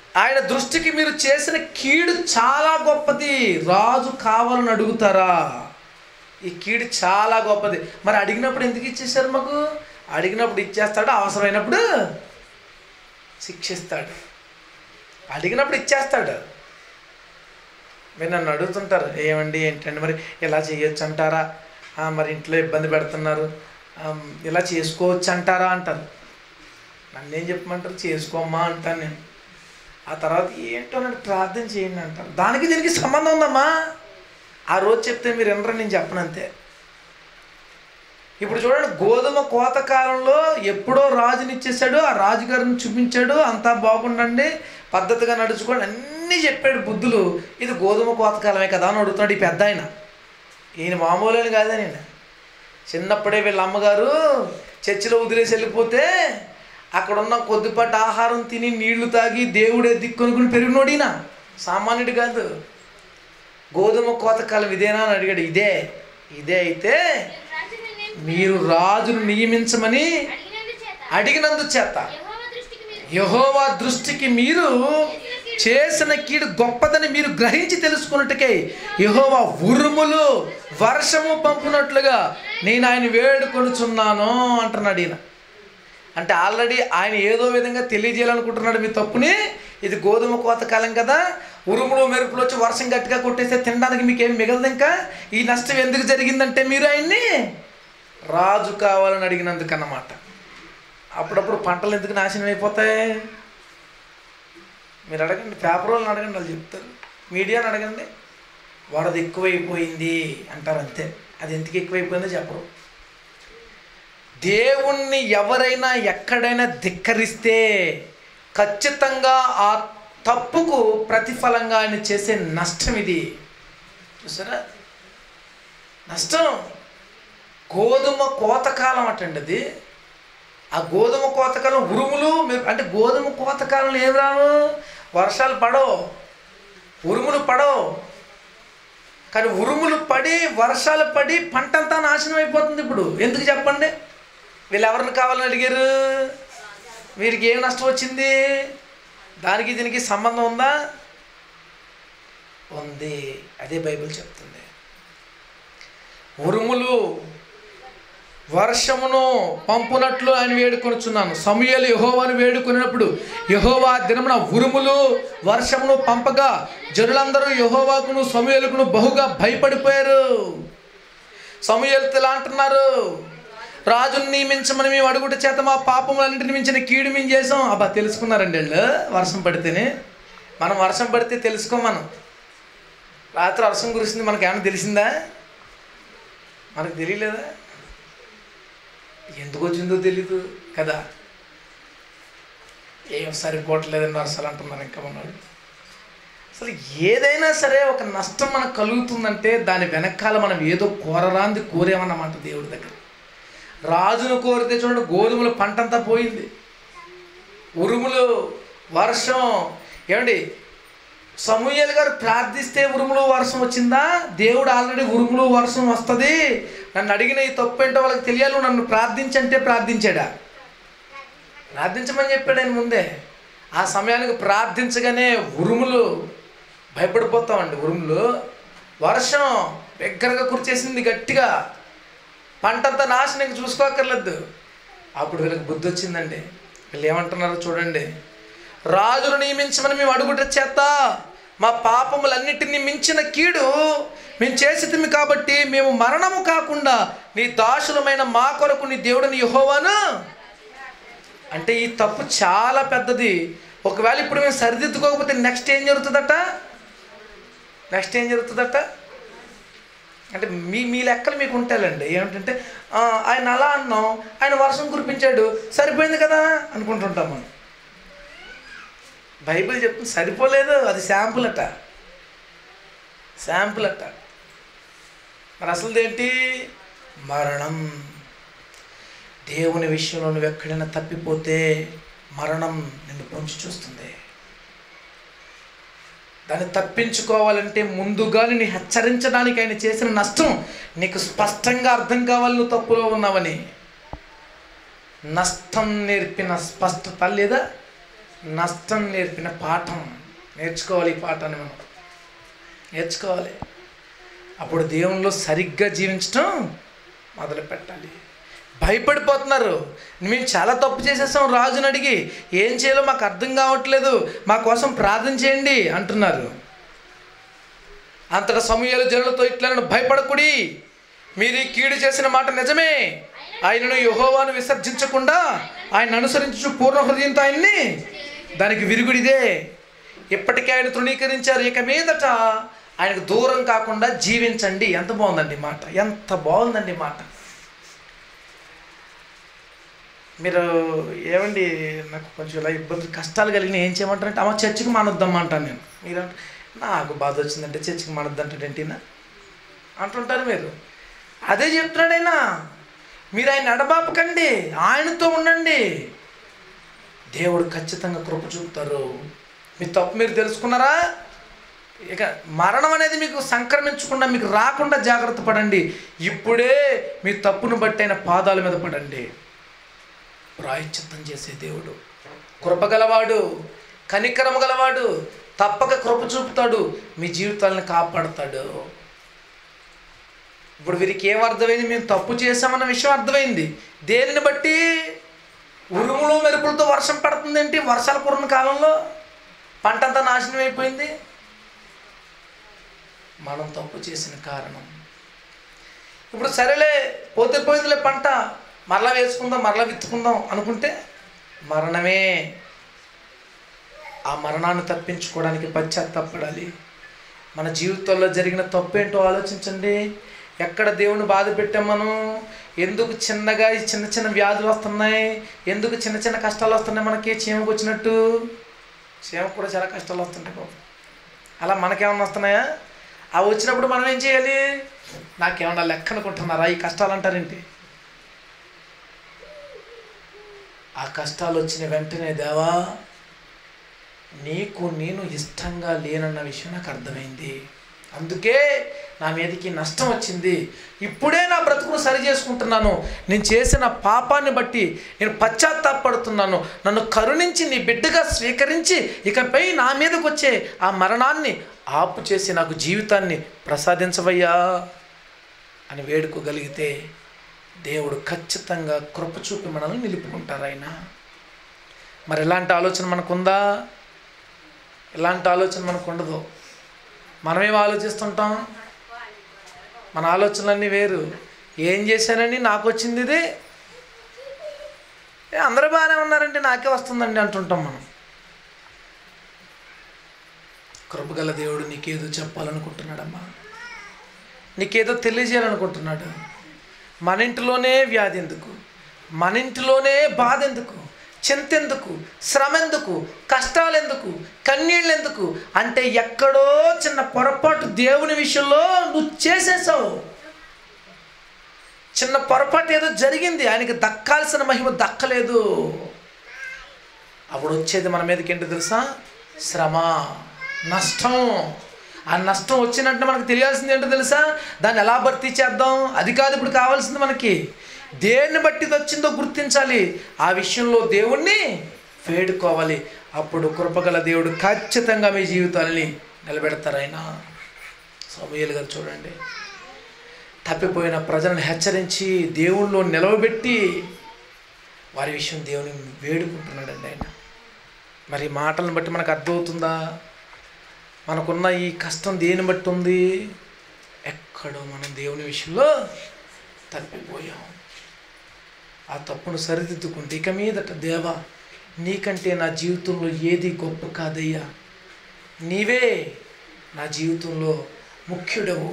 ఆయన దృష్టికి మీరు చేసిన కీడు చాలా గొప్పది రాజు కావాలని అడుగుతారా ఈ కీడు చాలా గొప్పది మరి అడిగినప్పుడు ఎందుకు ఇచ్చేసారు మాకు అడిగినప్పుడు ఇచ్చేస్తాడు అవసరమైనప్పుడు శిక్షిస్తాడు అడిగినప్పుడు ఇచ్చేస్తాడు మీరు నన్ను అడుగుతుంటారు ఏమండి ఏంటండి మరి ఇలా చేయొచ్చు అంటారా ఆ, మరి ఇంట్లో ఇబ్బంది పెడుతున్నారు ఆ, ఇలా చేసుకోవచ్చు అంటారా అంటారు నన్ను ఏం చెప్పమంటారు చేసుకోమ్మా అంటాను నేను ఆ తర్వాత ఏంటో నన్ను ప్రార్థన చేయండి అంటారు దానికి దీనికి సంబంధం ఉందమ్మా ఆ రోజు చెప్తే మీరు వినరు నేను చెప్పను అంతే ఇప్పుడు చూడండి గోధుమ కోత కాలంలో ఎప్పుడో రాజుని ఇచ్చేసాడు ఆ రాజుగారిని చూపించాడు అంతా బాగుండండి పద్ధతిగా నడుచుకోండి అన్నీ చెప్పాడు బుద్ధులు ఇది గోధుమ కోత కాలమే కదా అని అడుగుతున్నాడు ఈ పెద్ద ఆయన ఈయన మామూలు కాదని ఈయన. చిన్నప్పుడే వీళ్ళ అమ్మగారు చర్చిలో వదిలేసి వెళ్ళిపోతే అక్కడ ఉన్న కొద్దిపాటి ఆహారం తిని నీళ్లు తాగి దేవుడే దిక్కునుకుని పెరిగినోడినా సామాన్యుడు కాదు గోధుమ కోతకాలం ఇదేనా అని అడిగాడు ఇదే ఇదే అయితే రాజును నేను మీరు రాజును నియమించమని అడిగినందు చేత అడిగినందు చేత యెహోవా దృష్టికి మీరు యహోవా దృష్టికి మీరు చేసిన కీడు గొప్పదని మీరు గ్రహించి తెలుసుకున్నట్టుకై యహోవా ఉరుములు వర్షము పంపునట్లుగా నేను ఆయన వేడుకొనుచున్నాను అంటున్నాడు ఈయన అంటే ఆల్రెడీ ఆయన ఏదో విధంగా తెలియజేయాలనుకుంటున్నాడు మీ తప్పుని ఇది గోధుమ కోత కాలం కదా ఉరుములు మెరుపులు వచ్చి వర్షం గట్టిగా కొట్టేస్తే తినడానికి మీకేం మిగలదు ఇంకా ఈ నష్టం ఎందుకు జరిగిందంటే మీరు ఆయన్ని రాజు కావాలని అడిగినందుకన్నమాట అప్పుడప్పుడు పంటలు ఎందుకు నాశనం అయిపోతాయి మీరు అడగండి పేపర్ వాళ్ళని అడగండి వాళ్ళు చెప్తారు మీడియాని అడగండి వరద ఎక్కువైపోయింది అంటారు అంతే అది ఎందుకు ఎక్కువైపోయిందో చెప్పరు దేవుణ్ణి ఎవరైనా ఎక్కడైనా ధిక్కరిస్తే ఖచ్చితంగా ఆ తప్పుకు ప్రతిఫలంగా ఆయన చేసే నష్టం ఇది చూసారా నష్టం గోధుమ కోతకాలం అటండి అది ఆ గోధుమ కోతకాలం ఉరుములు మెరు- అంటే గోధుమ కోతకాలంలో ఏం రావు వర్షాలు పడవు ఉరుములు పడవు కానీ ఉరుములు పడి వర్షాలు పడి పంట అంతా నాశనం అయిపోతుంది ఇప్పుడు ఎందుకు చెప్పండి వీళ్ళు ఎవరిని కావాలని అడిగారు వీరికి ఏం నష్టం వచ్చింది దానికి దీనికి సంబంధం ఉందా ఉంది అదే బైబిల్ చెప్తుంది ఉరుములు వర్షమును పంపునట్లు ఆయన వేడుకొనుచున్నాను సమూయేలు యహోవాను వేడుకున్నప్పుడు యహోవా దినమున ఉరుములు వర్షమును పంపగా జనులందరూ యహోవాకును సమూయేలుకును బహుగా భయపడిపోయారు సమూయేలుతో ఇలా అంటున్నారు రాజుని నియమించమని మేము అడుగుట చేత మా పాపములన్నింటిని మించిన కీడు మేము చేసాం అబ్బా తెలుసుకున్నారండి వీళ్ళు వర్షం పడితేనే మనం వర్షం పడితే తెలుసుకో మనం రాత్రి వర్షం కురిసింది మనకు ఏమైనా తెలిసిందా మనకు తెలియలేదా ఎందుకు వచ్చిందో తెలీదు కదా ఏం సరిపోవట్లేదని నర్సలు అంటున్నారు ఇంకా మనోడు అసలు ఏదైనా సరే ఒక నష్టం మనకు కలుగుతుందంటే దాని వెనకాల మనం ఏదో కోరరాంది కోరేమన్నమాట దేవుడి దగ్గర రాజును కోరితే చూడండి గోధుమల పంటంతా పోయింది ఉరుములు వర్షం ఏమండి సమూహలు గారు ప్రార్థిస్తే ఉరుములు వర్షం వచ్చిందా దేవుడు ఆల్రెడీ ఉరుములు వర్షం వస్తుంది నన్ను అడిగిన ఈ తప్పు ఏంటో వాళ్ళకి తెలియాలి నువ్వు నన్ను ప్రార్థించంటే ప్రార్థించాడా ప్రార్థించమని చెప్పాడు ఆయన ముందే ఆ సమయానికి ప్రార్థించగానే ఉరుములు భయపడిపోతామండి ఉరుములు వర్షం దగ్గరగా కురిచేసింది గట్టిగా పంటంతా నాశనం ఇంక చూసుకోక్కర్లేదు అప్పుడు వీళ్ళకి బుద్ధి వచ్చిందండి వీళ్ళు ఏమంటున్నారో చూడండి రాజును నియమించమని మేము అడుగుట చేత మా పాపములన్నిటినీ మించిన కీడు మేము చేసితిమి కాబట్టి మేము మరణము కాకుండా నీ దాసులమైన మా కొరకు నీ దేవుడిని యహోవాను అంటే ఈ తప్పు చాలా పెద్దది ఒకవేళ ఇప్పుడు మేము సరిదిద్దుకోకపోతే నెక్స్ట్ ఏం జరుగుతుందట నెక్స్ట్ ఏం జరుగుతుందట అంటే మీ మీ లెక్కలు మీకు ఉంటాయండి ఏమిటంటే "ఆ, ఆయన అలా అన్నాం ఆయన వర్షం కురిపించాడు సరిపోయింది కదా అనుకుంటుంటాం మనం బైబిల్ చెప్తుంది సరిపోలేదు అది శాంపుల్ అట శాంపుల్ అట మరి అసలు ఏంటి మరణం దేవుని విషయంలో నువ్వు ఎక్కడైనా తప్పిపోతే మరణం నిన్ను పొంచి చూస్తుంది దాన్ని తప్పించుకోవాలంటే ముందుగా నిన్ను హెచ్చరించడానికి ఆయన చేసిన నష్టం నీకు స్పష్టంగా అర్థం కావాలి నువ్వు తప్పులో ఉన్నావని నష్టం నేర్పిన స్పష్టత లేదా నష్టం నేర్పిన పాఠం నేర్చుకోవాలి ఈ పాఠాన్ని మనం నేర్చుకోవాలి అప్పుడు దేవునిలో సరిగ్గా జీవించడం మొదలు పెట్టాలి భయపడిపోతున్నారు మేము చాలా తప్పు చేసేసాం రాజుని అడిగి ఏం చేయాలో మాకు అర్థం కావట్లేదు మా కోసం ప్రార్థన చేయండి అంటున్నారు అంతటా సమూహాలు జనులతో ఇట్లను భయపడకుడి మీరు ఈ కీడు చేసిన మాట నిజమే ఆయనను యహోవాను విసర్జించకుండా ఆయన అనుసరించు పూర్ణ హృదయంతో ఆయన్ని దానికి విరుగుడిదే ఇప్పటికే ఆయన తృణీకరించారు ఇక మీదట ఆయనకు దూరం కాకుండా జీవించండి ఎంత బాగుందండి ఈ మాట ఎంత బాగుందండి ఈ మాట మీరు ఏమండి నాకు కొంచెం ఇలా ఇబ్బందులు కష్టాలు కలిగిన ఏం చేయమంటారంటే అమ్మ చర్చికి మానొద్దమ్మా అంటాను నేను మీరు నాకు బాధ వచ్చిందంటే చర్చికి మానొద్దంటాడు ఏంటినా అంటుంటారు మీరు అదే చెప్తున్నాడైనా మీరు ఆయన ఎడబాపకండి ఆయనతో ఉండండి దేవుడు ఖచ్చితంగా కృప చూపుతారు మీ తప్పు మీరు తెలుసుకున్నారా ఇక మరణం అనేది మీకు సంక్రమించకుండా మీకు రాకుండా జాగ్రత్త పడండి ఇప్పుడే మీ తప్పును బట్టి ఆయన పాదాల మీద పడండి ప్రాయశ్చిత్తం చేసే దేవుడు కృప గలవాడు కనికరము గలవాడు తప్పక కృప చూపుతాడు మీ జీవితాలను కాపాడుతాడు ఇప్పుడు వీరికి ఏం అర్థమైంది మేము తప్పు చేసామన్న విషయం అర్థమైంది దేనిని బట్టి ఉరుములు మెరుపులతో వర్షం పడుతుంది ఏంటి వర్షాలు కురిన కాలంలో పంట అంతా నాశనం అయిపోయింది మనం తప్పు చేసిన కారణం ఇప్పుడు సరేలే పోతే పోయిందిలే పంట మరలా వేసుకుందాం మరలా విత్తుకుందాం అనుకుంటే మరణమే ఆ మరణాన్ని తప్పించుకోవడానికి పశ్చాత్తాపడాలి మన జీవితంలో జరిగిన తప్పు ఏంటో ఆలోచించండి ఎక్కడ దేవుని బాధ పెట్టాం మనం ఎందుకు చిన్నగా ఈ చిన్న చిన్న వ్యాధులు వస్తున్నాయి ఎందుకు చిన్న చిన్న కష్టాలు వస్తున్నాయి మనకి చీమకు వచ్చినట్టు చీమకు కూడా చాలా కష్టాలు వస్తుంటాయి బాబు అలా మనకేమన్నా వస్తున్నాయా అవి వచ్చినప్పుడు మనం ఏం చేయాలి నాకేమన్నా లెక్క అనుకుంటున్నారా ఈ కష్టాలు అంటారేంటి ఆ కష్టాలు వచ్చిన వెంటనే దేవా నీకు నేను ఇష్టంగా లేనన్న విషయం నాకు అర్థమైంది అందుకే నా మీదకి నష్టం వచ్చింది ఇప్పుడే నా బ్రతుకును సరి చేసుకుంటున్నాను నేను చేసిన పాపాన్ని బట్టి నేను పశ్చాత్తాపడుతున్నాను నన్ను కరుణించి నీ బిడ్డగా స్వీకరించి ఇకపై నా మీదకి వచ్చే ఆ మరణాన్ని ఆపు చేసి నాకు జీవితాన్ని ప్రసాదించవయ్యా అని వేడుకోగలిగితే దేవుడు ఖచ్చితంగా కృప చూపి మనల్ని నిలుపుకుంటారు ఆయన మరి ఎలాంటి ఆలోచన మనకుందా ఎలాంటి ఆలోచన మనకు ఉండదు మనమేం ఆలోచిస్తుంటాం మన ఆలోచనలన్నీ వేరు ఏం చేశానని నాకు వచ్చింది ఇది ఏ, అందరూ బాగానే ఉన్నారంటే నాకే వస్తుందండి అంటుంటాం మనం కృపగల దేవుడు నీకేదో చెప్పాలనుకుంటున్నాడమ్మా నీకేదో తెలియజేయాలనుకుంటున్నాడు మన ఇంటిలోనే వ్యాధి ఎందుకు మన ఇంటిలోనే బాధ ఎందుకు చింత ఎందుకు శ్రమ ఎందుకు కష్టాలు ఎందుకు కన్నీళ్ళు ఎందుకు అంటే ఎక్కడో చిన్న పొరపాటు దేవుని విషయంలో నువ్వు చేసేసావు చిన్న పొరపాటు ఏదో జరిగింది ఆయనకి దక్కాల్సిన మహిమ దక్కలేదు అప్పుడు వచ్చేది మన మీదకి ఏంటో తెలుసా శ్రమ నష్టం ఆ నష్టం వచ్చినట్టు మనకు తెలియాల్సింది ఏంటో తెలుసా దాన్ని ఎలా భర్తీ చేద్దాం అది కాదు ఇప్పుడు కావాల్సింది మనకి దేన్ని బట్టి ఇది వచ్చిందో గుర్తించాలి ఆ విషయంలో దేవుణ్ణి వేడుకోవాలి అప్పుడు కృపగల దేవుడు ఖచ్చితంగా మీ జీవితాలని నిలబెడతారు ఆయన సమూహలు గారు చూడండి తప్పిపోయిన ప్రజలను హెచ్చరించి దేవుళ్ళో నిలవబెట్టి వారి విషయం దేవుని వేడుకుంటున్నాడండి ఆయన మరి ఈ మాటలను బట్టి మనకు అర్థమవుతుందా మనకున్న ఈ కష్టం దేని బట్టి ఉంది ఎక్కడో మనం దేవుని విషయంలో తప్పిపోయాం ఆ తప్పును సరిదిద్దుకుంటే ఇక మీదట దేవా నీకంటే నా జీవితంలో ఏది గొప్ప కాదయ్యా నీవే నా జీవితంలో ముఖ్యుడవు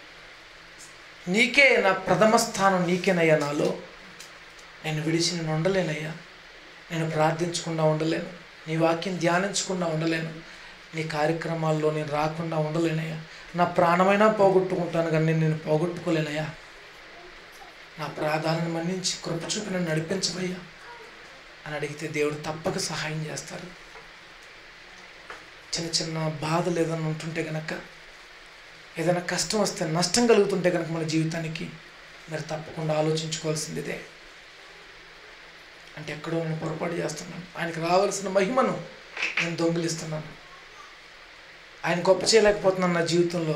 నీకే నా ప్రథమ స్థానం నీకేనయ్యా నాలో నేను విడిచి నేను ఉండలేనయ్యా నేను ప్రార్థించకుండా ఉండలేను నీ వాక్యం ధ్యానించకుండా ఉండలేను నీ కార్యక్రమాల్లో నేను రాకుండా ఉండలేనయ్యా నా ప్రాణమైనా పోగొట్టుకుంటాను కానీ నేను నేను పోగొట్టుకోలేనయ్యా నా ప్రాధాన్యత మన్నించి కృప చూపి నన్ను నడిపించవయ్యా అని అడిగితే దేవుడు తప్పక సహాయం చేస్తాడు చిన్న చిన్న బాధలు ఏదైనా ఉంటుంటే కనుక ఏదైనా కష్టం వస్తే నష్టం కలుగుతుంటే కనుక మన జీవితానికి మరి తప్పకుండా ఆలోచించుకోవాల్సింది ఇదే అంటే ఎక్కడో నేను పొరపాటు చేస్తున్నాను ఆయనకు రావాల్సిన మహిమను నేను దొంగిలిస్తున్నాను ఆయన గొప్ప చేయలేకపోతున్నాను నా జీవితంలో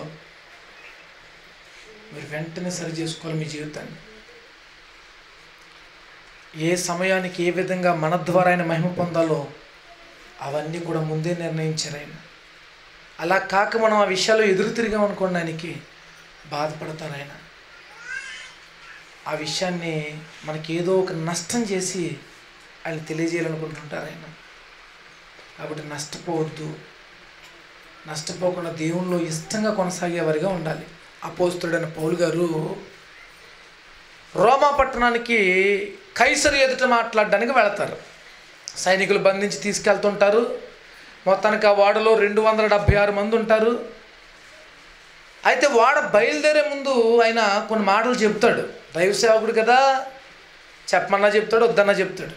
మీరు వెంటనే సరి చేసుకోవాలి మీ జీవితాన్ని ఏ సమయానికి ఏ విధంగా మన ద్వారా ఆయన మహిమ పొందాలో అవన్నీ కూడా ముందే నిర్ణయించారు ఆయన అలా కాక మనం ఆ విషయాలు ఎదురు తిరిగామనుకోండి ఆయనకి బాధపడతారు ఆయన ఆ విషయాన్ని మనకి ఏదో ఒక నష్టం చేసి ఆయన తెలియజేయాలనుకుంటుంటారు ఆయన కాబట్టి నష్టపోవద్దు నష్టపోకుండా దేవుల్లో ఇష్టంగా కొనసాగేవారిగా ఉండాలి అపోస్తుడైన పౌలు గారు రోమా పట్టణానికి కైసరు ఎదుట మాట్లాడడానికి వెళతారు సైనికులు బంధించి తీసుకెళ్తుంటారు మొత్తానికి ఆ వాడలో రెండు వందల డెబ్భై ఆరు మంది ఉంటారు అయితే వాడ బయలుదేరే ముందు ఆయన కొన్ని మాటలు చెప్తాడు దైవ సేవకుడు కదా చెప్పమన్నా చెప్తాడు వద్దన్నా చెప్తాడు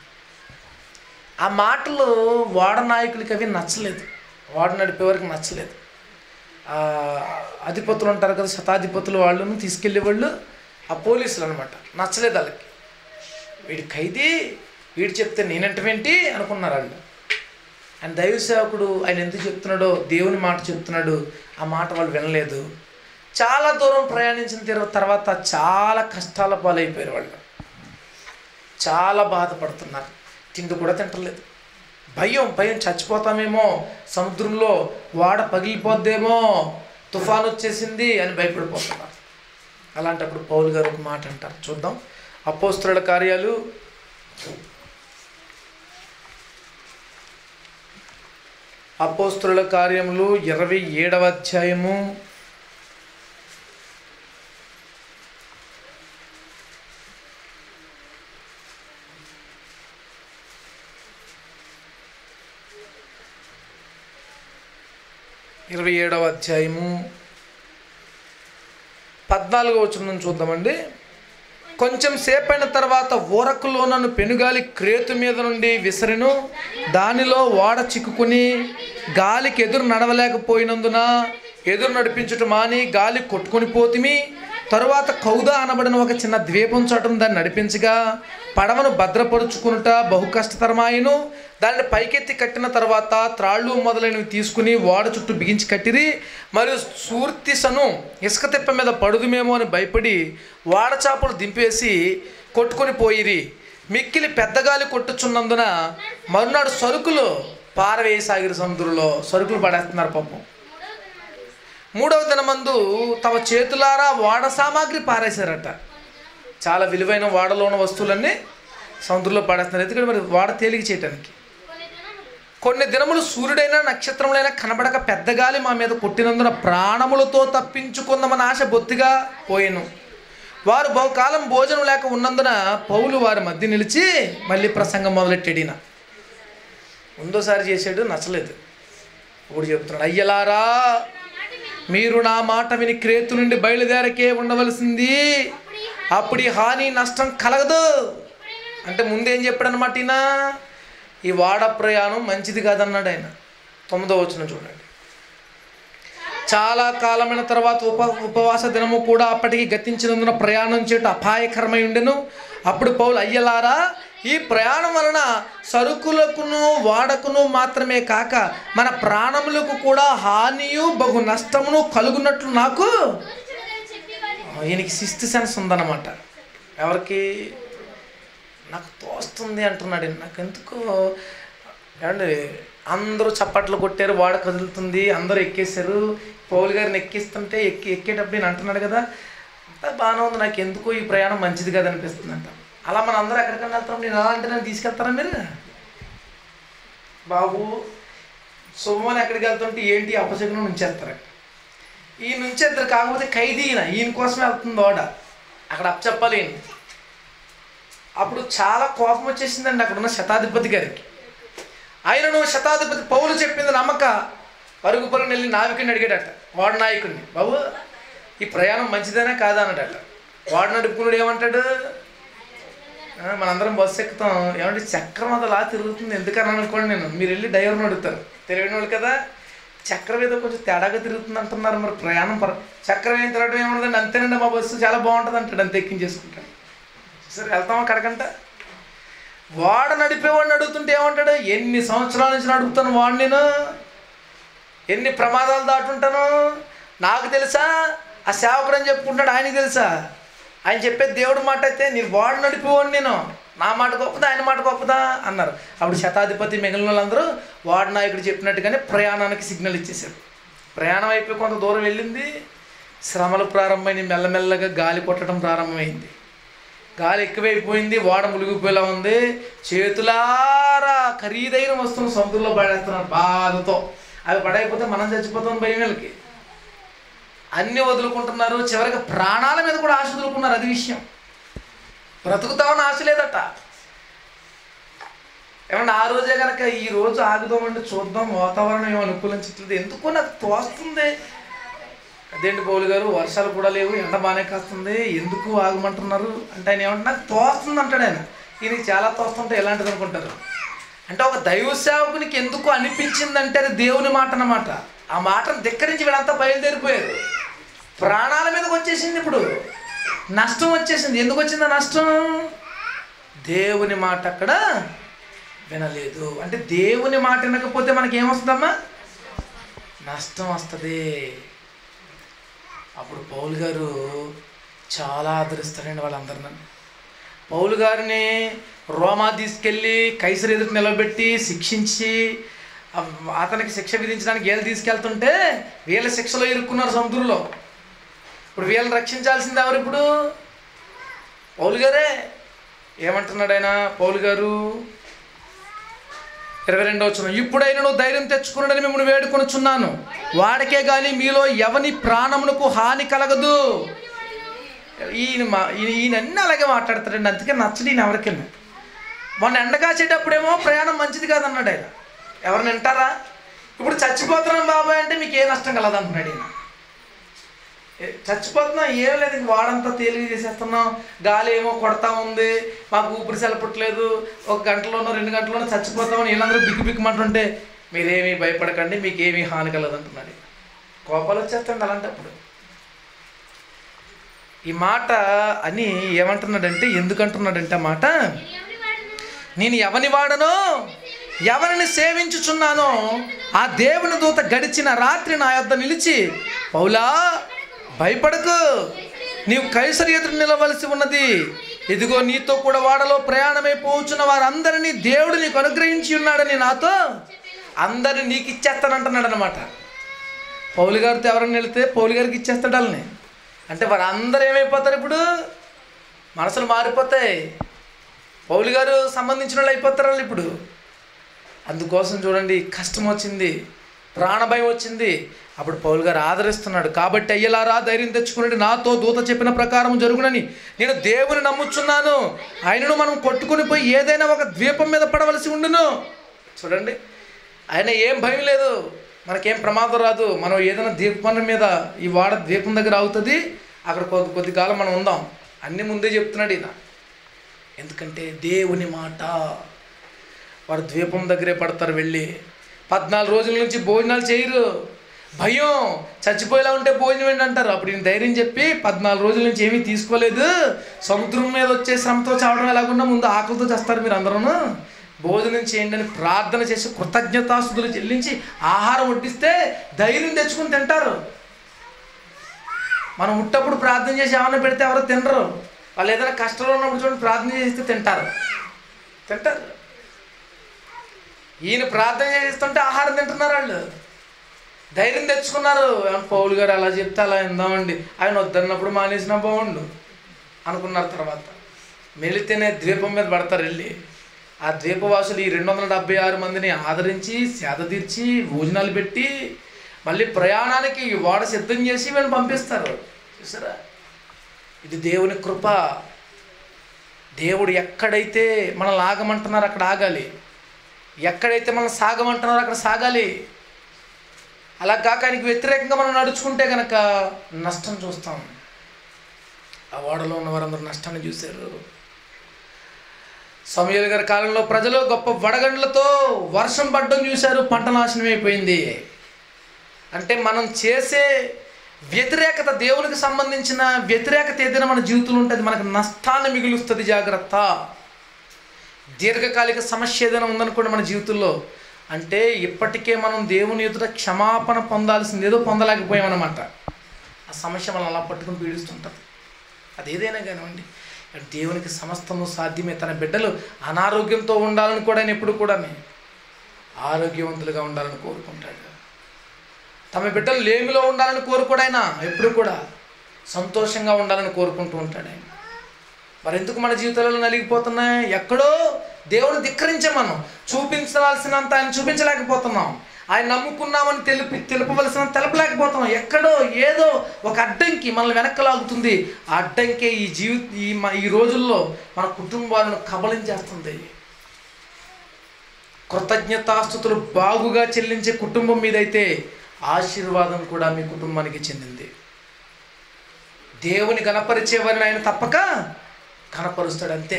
ఆ మాటలు వాడ నాయకులకి అవి నచ్చలేదు వాడ నడిపే వరకు నచ్చలేదు ఆ అధిపతులు ఉంటారు కదా శతాధిపతులు వాళ్ళను తీసుకెళ్ళే వాళ్ళు ఆ పోలీసులు అనమాట నచ్చలేదు వాళ్ళకి వీడి ఖైదీ వీడు చెప్తే నేనంటవేంటి అనుకున్నారు వాళ్ళు ఆయన దైవ సేవకుడు ఆయన ఎందుకు చెప్తున్నాడో దేవుని మాట చెప్తున్నాడు ఆ మాట వాళ్ళు వినలేదు చాలా దూరం ప్రయాణించిన తీర- తర్వాత చాలా కష్టాల పాలైపోయారు వాళ్ళు చాలా బాధపడుతున్నారు తిండి కూడా తింటలేదు భయం భయం చచ్చిపోతామేమో సముద్రంలో వాడ పగిలిపోద్దేమో తుఫాన్ వచ్చేసింది అని భయపడిపోతున్నారు అలాంటప్పుడు పౌలు గారు ఒక మాట అంటారు చూద్దాం అపోస్తుల కార్యాలు అపోస్తుల కార్యములు ఇరవై ఏడవ అధ్యాయము ఇరవై ఏడవ అధ్యాయము పద్నాలుగో వచనం చూద్దామండి కొంచెం సేపైన తర్వాత ఊరకులో నన్ను పెనుగాలి క్రేతు మీద నుండి విసిరెను దానిలో ఓడ చిక్కుకుని గాలికి ఎదురు నడవలేకపోయినందున ఎదురు నడిపించుట మాని గాలి కొట్టుకొని పోతిమి తరువాత కౌదా అనబడిన ఒక చిన్న ద్వీపం చోటను దాన్ని నడిపించగా పడవను భద్రపరుచుకునుట బహు కష్టతరమాయను దాన్ని పైకెత్తి కట్టిన తర్వాత త్రాళ్ళు మొదలైనవి తీసుకుని ఓడ చుట్టూ బిగించి కట్టిరి మరియు సూర్తిసను ఇసుక తిప్ప మీద పడుదుమేమో అని భయపడి ఓడ చేపలు దింపేసి కొట్టుకొని పోయిరి మిక్కిలి పెద్దగాలి కొట్టుచున్నందున మరునాడు సరుకులు పారవేసాగిరి సముద్రంలో సరుకులు పడేస్తున్నారు పాపం మూడవ దినమందు తమ చేతులారా వాడ సామాగ్రి పారేశారట చాలా విలువైన వాడలో ఉన్న వస్తువులన్నీ సముద్రంలో పడేస్తున్నారు ఎందుకంటే మరి వాడ తేలిక చేయటానికి కొన్ని దినములు కొన్ని దినములు సూర్యుడైనా నక్షత్రములైనా కనబడక పెద్ద గాలి మా మీద కొట్టినందున ప్రాణములతో తప్పించుకుందామని ఆశ బొత్తిగా పోయెను వారు బహుకాలం భోజనం లేక ఉన్నందున పౌలు వారి మధ్య నిలిచి మళ్ళీ ప్రసంగం మొదలెట్టాడిన ముందోసారి చేసాడు నచ్చలేదు ఇప్పుడు చెప్తున్నాడు అయ్యలారా మీరు నా మాట విని క్రేతు నుండి బయలుదేరకే ఉండవలసింది అప్పుడు ఈ హాని నష్టం కలగదు అంటే ముందేం చెప్పాడు అనమాట ఈయన ఈ వాడ ప్రయాణం మంచిది కాదన్నాడు ఆయన తొమ్మిదో వచ్చిన చూడండి చాలా కాలమైన తర్వాత ఉప ఉపవాస దినము కూడా అప్పటికి గతించినందున ప్రయాణం చేయటం అపాయకరమై ఉండెను అప్పుడు పౌలు అయ్యలారా ఈ ప్రయాణం వలన సరుకులకును వాడకును మాత్రమే కాక మన ప్రాణములకు కూడా హానియు బహు నష్టమును కలుగునట్లు నాకు దోచుడని చెప్పేవారి ఈయనకి సిక్స్త్ సెన్స్ ఉందన్నమాట ఎవరికి నాకు తోస్తుంది అంటున్నాడు ఈయన. నాకు ఎందుకో ఏమండి అందరూ చప్పట్లు కొట్టారు వాడ కదులుతుంది అందరూ ఎక్కేశారు పౌలు గారిని ఎక్కిస్తుంటే ఎక్కి ఎక్కేటప్పుడు నేను అంటున్నాడు కదా అంతా బాగానే ఉంది నాకు ఎందుకో ఈ ప్రయాణం మంచిది కదా అనిపిస్తుంది అంట అలా మన అందరూ ఎక్కడికైనా వెళ్తాం నేను ఎలా అంటే నన్ను తీసుకెళ్తారా మీరు బాబు శుభమని ఎక్కడికి వెళ్తుంటే ఏంటి అపశకునం నుంచేస్తారు ఈ నుంచి ఇద్దరు కాకపోతే ఖైదీ ఈయన ఈయన కోసమే వెళ్తుంది ఓడ అక్కడ అప్ చెప్పాలి ఈయన. అప్పుడు చాలా కోపం వచ్చేసిందండి అక్కడ ఉన్న శతాధిపతి గారికి ఆయనను శతాధిపతి పౌలు చెప్పింది నమ్మక పరుగు పరుగుని వెళ్ళి నావికుని అడిగాడట వాడు నాయకుడిని బాబు ఈ ప్రయాణం మంచిదేనా కాదా అన్నాడట వాడు నడుపుకున్నాడు ఏమంటాడు "ఆ, మనందరం బస్సు ఎక్కుతాం ఏమంటే చక్రం అది అలా తిరుగుతుంది ఎందుకని అనుకోండి నేను మీరు వెళ్ళి డ్రైవర్ని అడుగుతారు తెలియని వాళ్ళు కదా చక్రం ఏదో కొంచెం తేడాగా తిరుగుతుంది అంటున్నారు మరి ప్రయాణం పర చక్రం ఏం తిరగడం ఏముండదండి అంతేనండి మా బస్సు చాలా బాగుంటుంది అంటాడు అంతే ఎక్కించేసుకుంటాడు సరే వెళ్తామా కడకంట వాడ నడిపేవాడిని అడుగుతుంటే ఏమంటాడు ఎన్ని సంవత్సరాల నుంచి నడుపుతాను వాడు నేను ఎన్ని ప్రమాదాలు దాటుంటాను నాకు తెలుసా ఆ సేవకుడు అని చెప్పుకుంటాడు ఆయనకి తెలుసా ఆయన చెప్పే దేవుడు మాట అయితే నేను వాడు నడిపేవాడిని నేను నా మాట గొప్పదా ఆయన మాట గొప్పదా అన్నారు అప్పుడు శతాధిపతి మిగిలిన వాళ్ళందరూ వాడు నాయకుడు చెప్పినట్టుగానే ప్రయాణానికి సిగ్నల్ ఇచ్చేశారు ప్రయాణం అయిపోయి కొంత దూరం వెళ్ళింది శ్రమలు ప్రారంభమైంది మెల్లమెల్లగా గాలి కొట్టడం ప్రారంభమైంది గాలి ఎక్కువైపోయింది వాడ మునిగిపోయేలా ఉంది చేతులారా ఖరీదైన వస్తువులు సముద్రంలో పడేస్తున్నారు బాధతో అవి పడైపోతే మనం చచ్చిపోతాం భయం వీళ్ళకి అన్నీ వదులుకుంటున్నారు చివరికి ప్రాణాల మీద కూడా ఆశ వదులుకున్నారు అది విషయం బ్రతుకుతామని ఆశ లేదట ఏమన్నా ఆ రోజే కనుక ఈ రోజు ఆగుదామంటే చూద్దాం వాతావరణం ఏమో అనుకూలించట్లేదు ఎందుకో నాకు తోస్తుంది అదేంటి పౌలు గారు వర్షాలు కూడా లేవు ఎండ బాగానే కాస్తుంది ఎందుకు ఆగమంటున్నారు అంటే ఆయన ఏమంటే నాకు తోస్తుంది అంటాడు ఆయన ఈయనకి చాలా తోస్తుంటే ఎలాంటిది అనుకుంటారు అంటే ఒక దైవ సేవకునికి ఎందుకు అనిపించిందంటే అది దేవుని మాట అన్నమాట ఆ మాటను ధిక్కరించి వీళ్ళంతా బయలుదేరిపోయారు ప్రాణాల మీదకి వచ్చేసింది ఇప్పుడు నష్టం వచ్చేసింది ఎందుకు వచ్చింది ఆ నష్టం దేవుని మాట అక్కడ వినలేదు అంటే దేవుని మాట వినకపోతే మనకి ఏమొస్తుందమ్మా నష్టం వస్తుంది అప్పుడు పౌలు గారు చాలా ఆదరిస్తారండి వాళ్ళందరిని పౌలు గారిని రోమా తీసుకెళ్ళి కైసరు ఎదురు నిలబెట్టి శిక్షించి అ- అతనికి శిక్ష విధించడానికి వీళ్ళు తీసుకెళ్తుంటే వీళ్ళ శిక్షలో ఇరుక్కున్నారు సముద్రంలో ఇప్పుడు వీళ్ళని రక్షించాల్సింది ఎవరు ఇప్పుడు పౌలు గారే ఏమంటున్నాడు ఆయన పౌలు గారు ఇరవై రెండవ వచ్చిన ఇప్పుడైనా నువ్వు ధైర్యం తెచ్చుకున్నాడని మిమ్మల్ని వేడుకొనుచున్నాను వాడికే కానీ మీలో ఎవని ప్రాణమునకు హాని కలగదు ఈయన మా ఈయన ఈయన అన్నీ అలాగే మాట్లాడతాడండి అందుకే నచ్చడు ఈయన ఎవరికైనా మొన్న ఎండ కాసేటప్పుడేమో ప్రయాణం మంచిది కాదన్నాడు ఆయన ఎవరిని వింటారా ఇప్పుడు చచ్చిపోతున్నాం బాబాయ్ అంటే మీకు ఏ నష్టం కలదు అంటున్నాడు ఈయన ఏ- చచ్చిపోతున్నాం ఏం లేదు ఇంక వాడంతా తేలిక చేసేస్తున్నాం గాలి ఏమో కొడతా ఉంది మాకు ఊపిరి సెలపట్లేదు ఒక గంటలోనో రెండు గంటలోనో చచ్చిపోతామని వీళ్ళందరూ బిక్కు బిక్కుమంటుంటే మీరేమీ భయపడకండి మీకు ఏమీ హాని కలదు అంటున్నాడు ఈయన. కోపాలు వచ్చేస్తుంది అలాంటప్పుడు ఈ మాట అని ఏమంటున్నాడంటే ఎందుకు అంటున్నాడంటే ఆ మాట నేను ఎవరి నేను ఎవని వాడను వాడను ఎవరిని సేవించుచున్నానో ఆ దేవుని దూత గడిచిన రాత్రి నా యొద్ద నిలిచి పౌలా భయపడకు నీవు కైసరి ఎదురు నిలవలసి ఉన్నది ఇదిగో నీతో కూడా వాడలో ప్రయాణమై పోచున్న వారందరినీ దేవుడు నీకు అనుగ్రహించి ఉన్నాడని నాతో అందరిని నీకు ఇచ్చేస్తానంటున్నాడు అనమాట పౌలు గారితో ఎవరైనా వెళితే పౌలు గారికి ఇచ్చేస్తాడు వాళ్ళని అంటే వారందరూ ఏమైపోతారు ఇప్పుడు మనసులు మారిపోతాయి పౌలు గారు సంబంధించిన వాళ్ళు అయిపోతారు వాళ్ళు ఇప్పుడు అందుకోసం చూడండి కష్టం వచ్చింది ప్రాణభయం వచ్చింది అప్పుడు పౌలు గారు ఆదరిస్తున్నాడు కాబట్టి అయ్యలారా ధైర్యం తెచ్చుకుని నాతో దూత చెప్పిన ప్రకారం జరుగునని నేను దేవుని నమ్ముచున్నాను ఆయనను మనం కొట్టుకుని పోయి ఏదైనా ఒక ద్వీపం మీద పడవలసి ఉండును చూడండి ఆయన ఏం భయం లేదు మనకేం ప్రమాదం రాదు మనం ఏదైనా ద్వీపం మీద ఈ వాడ ద్వీపం దగ్గర అవుతుంది అక్కడ కొద్ది కొద్ది కాలం మనం ఉందాం అన్నీ ముందే చెప్తున్నాడు ఈయన ఎందుకంటే దేవుని మాట వారు ద్వీపం దగ్గరే పడతారు వెళ్ళి పద్నాలుగు రోజుల నుంచి భోజనాలు చేయరు భయం చచ్చిపోయేలా ఉంటే భోజనం ఏంటి అంటారు అప్పుడు ఈయన ధైర్యం చెప్పి పద్నాలుగు రోజుల నుంచి ఏమీ తీసుకోలేదు సముద్రం మీద వచ్చే శ్రమతో చావడం ఎలాగున్నా ముందు ఆకలితో చేస్తారు మీరు అందరూ భోజనం చేయండి అని ప్రార్థన చేసి కృతజ్ఞతాస్తుతులు చెల్లించి ఆహారం వడ్డిస్తే ధైర్యం తెచ్చుకుని తింటారు మనం ఉట్టప్పుడు ప్రార్థన చేసి ఏమన్నా పెడితే ఎవరో తినరు వాళ్ళు ఏదైనా కష్టంలో ఉన్నప్పుడు చూడండి ప్రార్థన చేస్తే తింటారు తింటారు ఈయన ప్రార్థన చేస్తుంటే ఆహారం తింటున్నారు వాళ్ళు ధైర్యం తెచ్చుకున్నారు ఏమన్నా పౌలు గారు అలా చెప్తే అలా ఇందామండి ఆయన వద్దన్నప్పుడు మానేసినా బాగుండు అనుకున్నారు తర్వాత మెలితేనే ద్వీపం మీద పడతారు వెళ్ళి ఆ ద్వీపవాసులు ఈ రెండు వందల డెబ్బై ఆరు మందిని ఆదరించి సేద తీర్చి భోజనాలు పెట్టి మళ్ళీ ప్రయాణానికి వాడ సిద్ధం చేసి వీళ్ళని పంపిస్తారు చూసారా ఇది దేవుని కృప దేవుడు ఎక్కడైతే మనల్ని ఆగమంటున్నారో అక్కడ ఆగాలి ఎక్కడైతే మనం సాగమంటున్నారో అక్కడ సాగాలి అలా కాక ఆయనకి వ్యతిరేకంగా మనం నడుచుకుంటే కనుక నష్టం చూస్తాం ఆ ఓడలో ఉన్న వారందరూ నష్టాన్ని చూశారు సమయాల గారి కాలంలో ప్రజలు గొప్ప వడగండ్లతో వర్షం పడ్డం చూశారు పంట నాశనం అయిపోయింది అంటే మనం చేసే వ్యతిరేకత దేవునికి సంబంధించిన వ్యతిరేకత ఏదైనా మన జీవితంలో ఉంటుంది మనకు నష్టాన్ని మిగులుస్తుంది జాగ్రత్త దీర్ఘకాలిక సమస్య ఏదైనా ఉందనుకోండి మన జీవితంలో అంటే ఇప్పటికే మనం దేవుని ఎదుట క్షమాపణ పొందాల్సింది ఏదో పొందలేకపోయామన్నమాట ఆ సమస్య మనం అలా పట్టుకుని పీడిస్తుంటుంది అది ఏదైనా కానివ్వండి దేవునికి సమస్తము సాధ్యమే తన బిడ్డలు అనారోగ్యంతో ఉండాలని కూడా ఆయన ఎప్పుడు కూడా ఆరోగ్యవంతులుగా ఉండాలని కోరుకుంటాడు తమ బిడ్డలు లేమిలో ఉండాలని కోరుకోడాయన ఎప్పుడు కూడా సంతోషంగా ఉండాలని కోరుకుంటూ ఉంటాడు ఆయన మరి ఎందుకు మన జీవితాలలో నలిగిపోతున్నాయి ఎక్కడో దేవుని ధిక్కరించే మనం చూపించాల్సినంత ఆయన చూపించలేకపోతున్నాం ఆయన నమ్ముకున్నామని తెలిపి తెలుపవలసిన తెలపలేకపోతున్నాం ఎక్కడో ఏదో ఒక అడ్డంకి మనల్ని వెనక్కి లాగుతుంది ఆ అడ్డంకే ఈ జీవి ఈ మ- ఈ రోజుల్లో మన కుటుంబాలను కబలించేస్తుంది కృతజ్ఞతాస్థుతులు బాగుగా చెల్లించే కుటుంబం మీదైతే ఆశీర్వాదం కూడా మీ కుటుంబానికి చెందింది దేవుని గణపరిచేవారిని ఆయన తప్పక కనపరుస్తాడు అంతే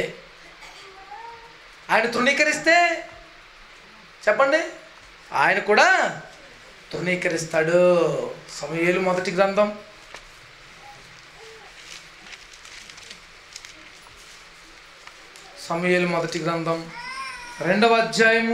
ఆయన తృణీకరిస్తే చెప్పండి ఆయన కూడా తృణీకరిస్తాడు సమయలు మొదటి గ్రంథం సమయలు మొదటి గ్రంథం రెండవ అధ్యాయము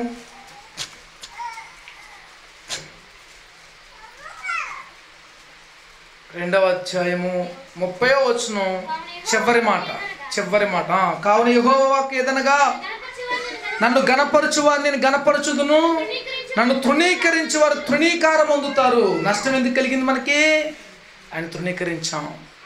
రెండవ అధ్యాయము ముప్పై వచ్చును చివరి మాట చివరి మాట ఆ, కావున యెహోవాకు ఏదనగా నన్ను గణపరచు వారు నేను గణపరచుదును నన్ను తృణీకరించి వారు తృణీకారం పొందుతారు నష్టం ఎందుకు కలిగింది మనకి ఆయన తృణీకరించాం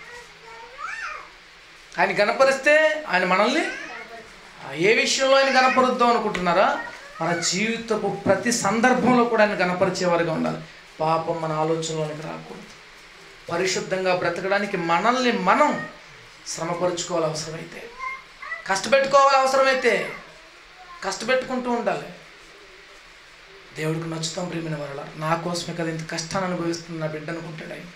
ఆయన గణపరిస్తే ఆయన మనల్ని ఆ, ఏ విషయంలో ఆయన గణపరుద్దాం అనుకుంటున్నారా మన జీవితపు ప్రతి సందర్భంలో కూడా ఆయన గణపరిచేవారుగా ఉండాలి పాపం మన ఆలోచనలోనికి రాకూడదు పరిశుద్ధంగా బ్రతకడానికి మనల్ని మనం శ్రమపరుచుకోవాలి అవసరమైతే కష్టపెట్టుకోవాలి అవసరమైతే కష్టపెట్టుకుంటూ ఉండాలి దేవుడికి నచ్చుతాం ప్రేమిన వరల నా కోసమే కదా ఇంత కష్టాన్ని అనుభవిస్తుంది నా బిడ్డ అనుకుంటాడు ఆయన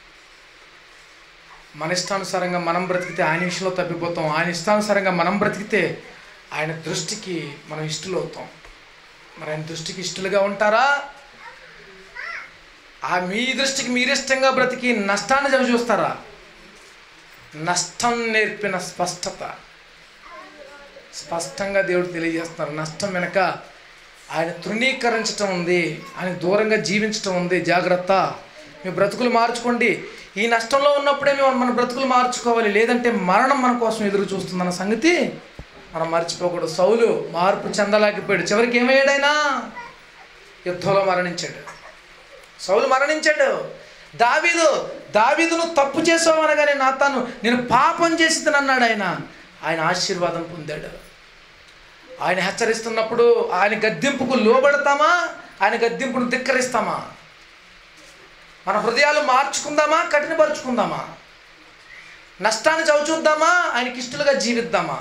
మన ఇష్టానుసారంగా మనం బ్రతికితే ఆయన విషయంలో తప్పిపోతాం ఆయన ఇష్టానుసారంగా మనం బ్రతికితే ఆయన దృష్టికి మనం ఇష్టలు అవుతాం మరి ఆయన దృష్టికి ఇష్టలుగా ఉంటారా ఆ మీ దృష్టికి మీరిష్టంగా బ్రతికి నష్టాన్ని చవి చూస్తారా నష్టం నేర్పిన స్పష్టత స్పష్టంగా దేవుడు తెలియజేస్తున్నారు నష్టం వెనక ఆయన తృణీకరించటం ఉంది ఆయన దూరంగా జీవించటం ఉంది జాగ్రత్త మీ బ్రతుకులు మార్చుకోండి ఈ నష్టంలో ఉన్నప్పుడే మేము మన బ్రతుకులు మార్చుకోవాలి లేదంటే మరణం మన కోసం ఎదురు చూస్తుందన్న సంగతి మనం మర్చిపోకూడదు సౌలు మార్పు చెందలేకపోయాడు చివరికి ఏమయ్యాడైనా యుద్ధంలో మరణించాడు సౌలు మరణించాడు దావీదు దావీదును తప్పు చేసావు అనగానే నా తాను నేను పాపం చేసి అన్నాడు ఆయన ఆయన ఆశీర్వాదం పొందాడు ఆయన హెచ్చరిస్తున్నప్పుడు ఆయన గద్దింపుకు లోబడతామా ఆయన గద్దింపును ధిక్కరిస్తామా మన హృదయాలు మార్చుకుందామా కఠినపరుచుకుందామా నష్టాన్ని చవిచూద్దామా ఆయనకి ఇష్టలుగా జీవిద్దామా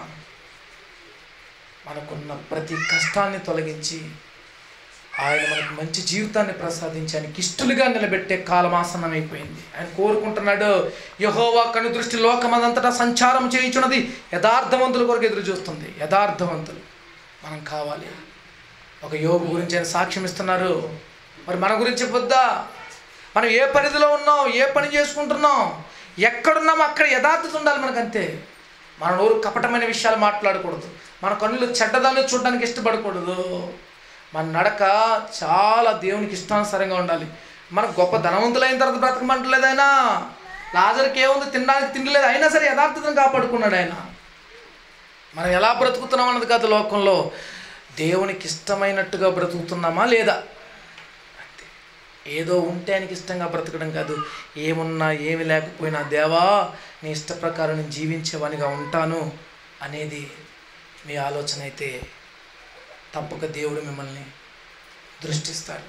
మనకున్న ప్రతి కష్టాన్ని తొలగించి ఆయన మనకు మంచి జీవితాన్ని ప్రసాదించి ఆయనకి ఇష్టలుగా నిలబెట్టే కాలం ఆసన్నమైపోయింది ఆయన కోరుకుంటున్నాడు యహోవా కను దృష్టి లోకమందంతటా సంచారం చేయించున్నది యథార్థవంతుల కొరకు ఎదురు చూస్తుంది యథార్థవంతులు మనం కావాలి ఒక యోగు గురించి ఆయన సాక్ష్యం ఇస్తున్నారు మరి మన గురించి పొద్దా మనం ఏ పరిధిలో ఉన్నాం ఏ పని చేసుకుంటున్నాం ఎక్కడున్నామో అక్కడ యథార్థత ఉండాలి మనకంతే మన నోరు కపటమైన విషయాలు మాట్లాడకూడదు మన కన్నులు చెడ్డదాన్ని చూడడానికి ఇష్టపడకూడదు మన నడక చాలా దేవునికి ఇష్టానుసారంగా ఉండాలి మనకు గొప్ప ధనవంతులైన తర్వాత బ్రతకమంటలేదు ఆయన లాజర్కి ఏముంది తినడానికి తిండి లేదు అయినా సరే యథార్థతను కాపాడుకున్నాడు ఆయన మనం ఎలా బ్రతుకుతున్నాం అన్నది కాదు లోకంలో దేవునికి ఇష్టమైనట్టుగా బ్రతుకుతున్నామా లేదా అంతే ఏదో ఉంటే ఆయనకి ఇష్టంగా బ్రతకడం కాదు ఏమున్నా ఏమి లేకపోయినా దేవా నీ ఇష్ట ప్రకారం నేను జీవించేవానిగా ఉంటాను అనేది మీ ఆలోచన అయితే తప్పక దేవుడు మిమ్మల్ని దృష్టిస్తాడు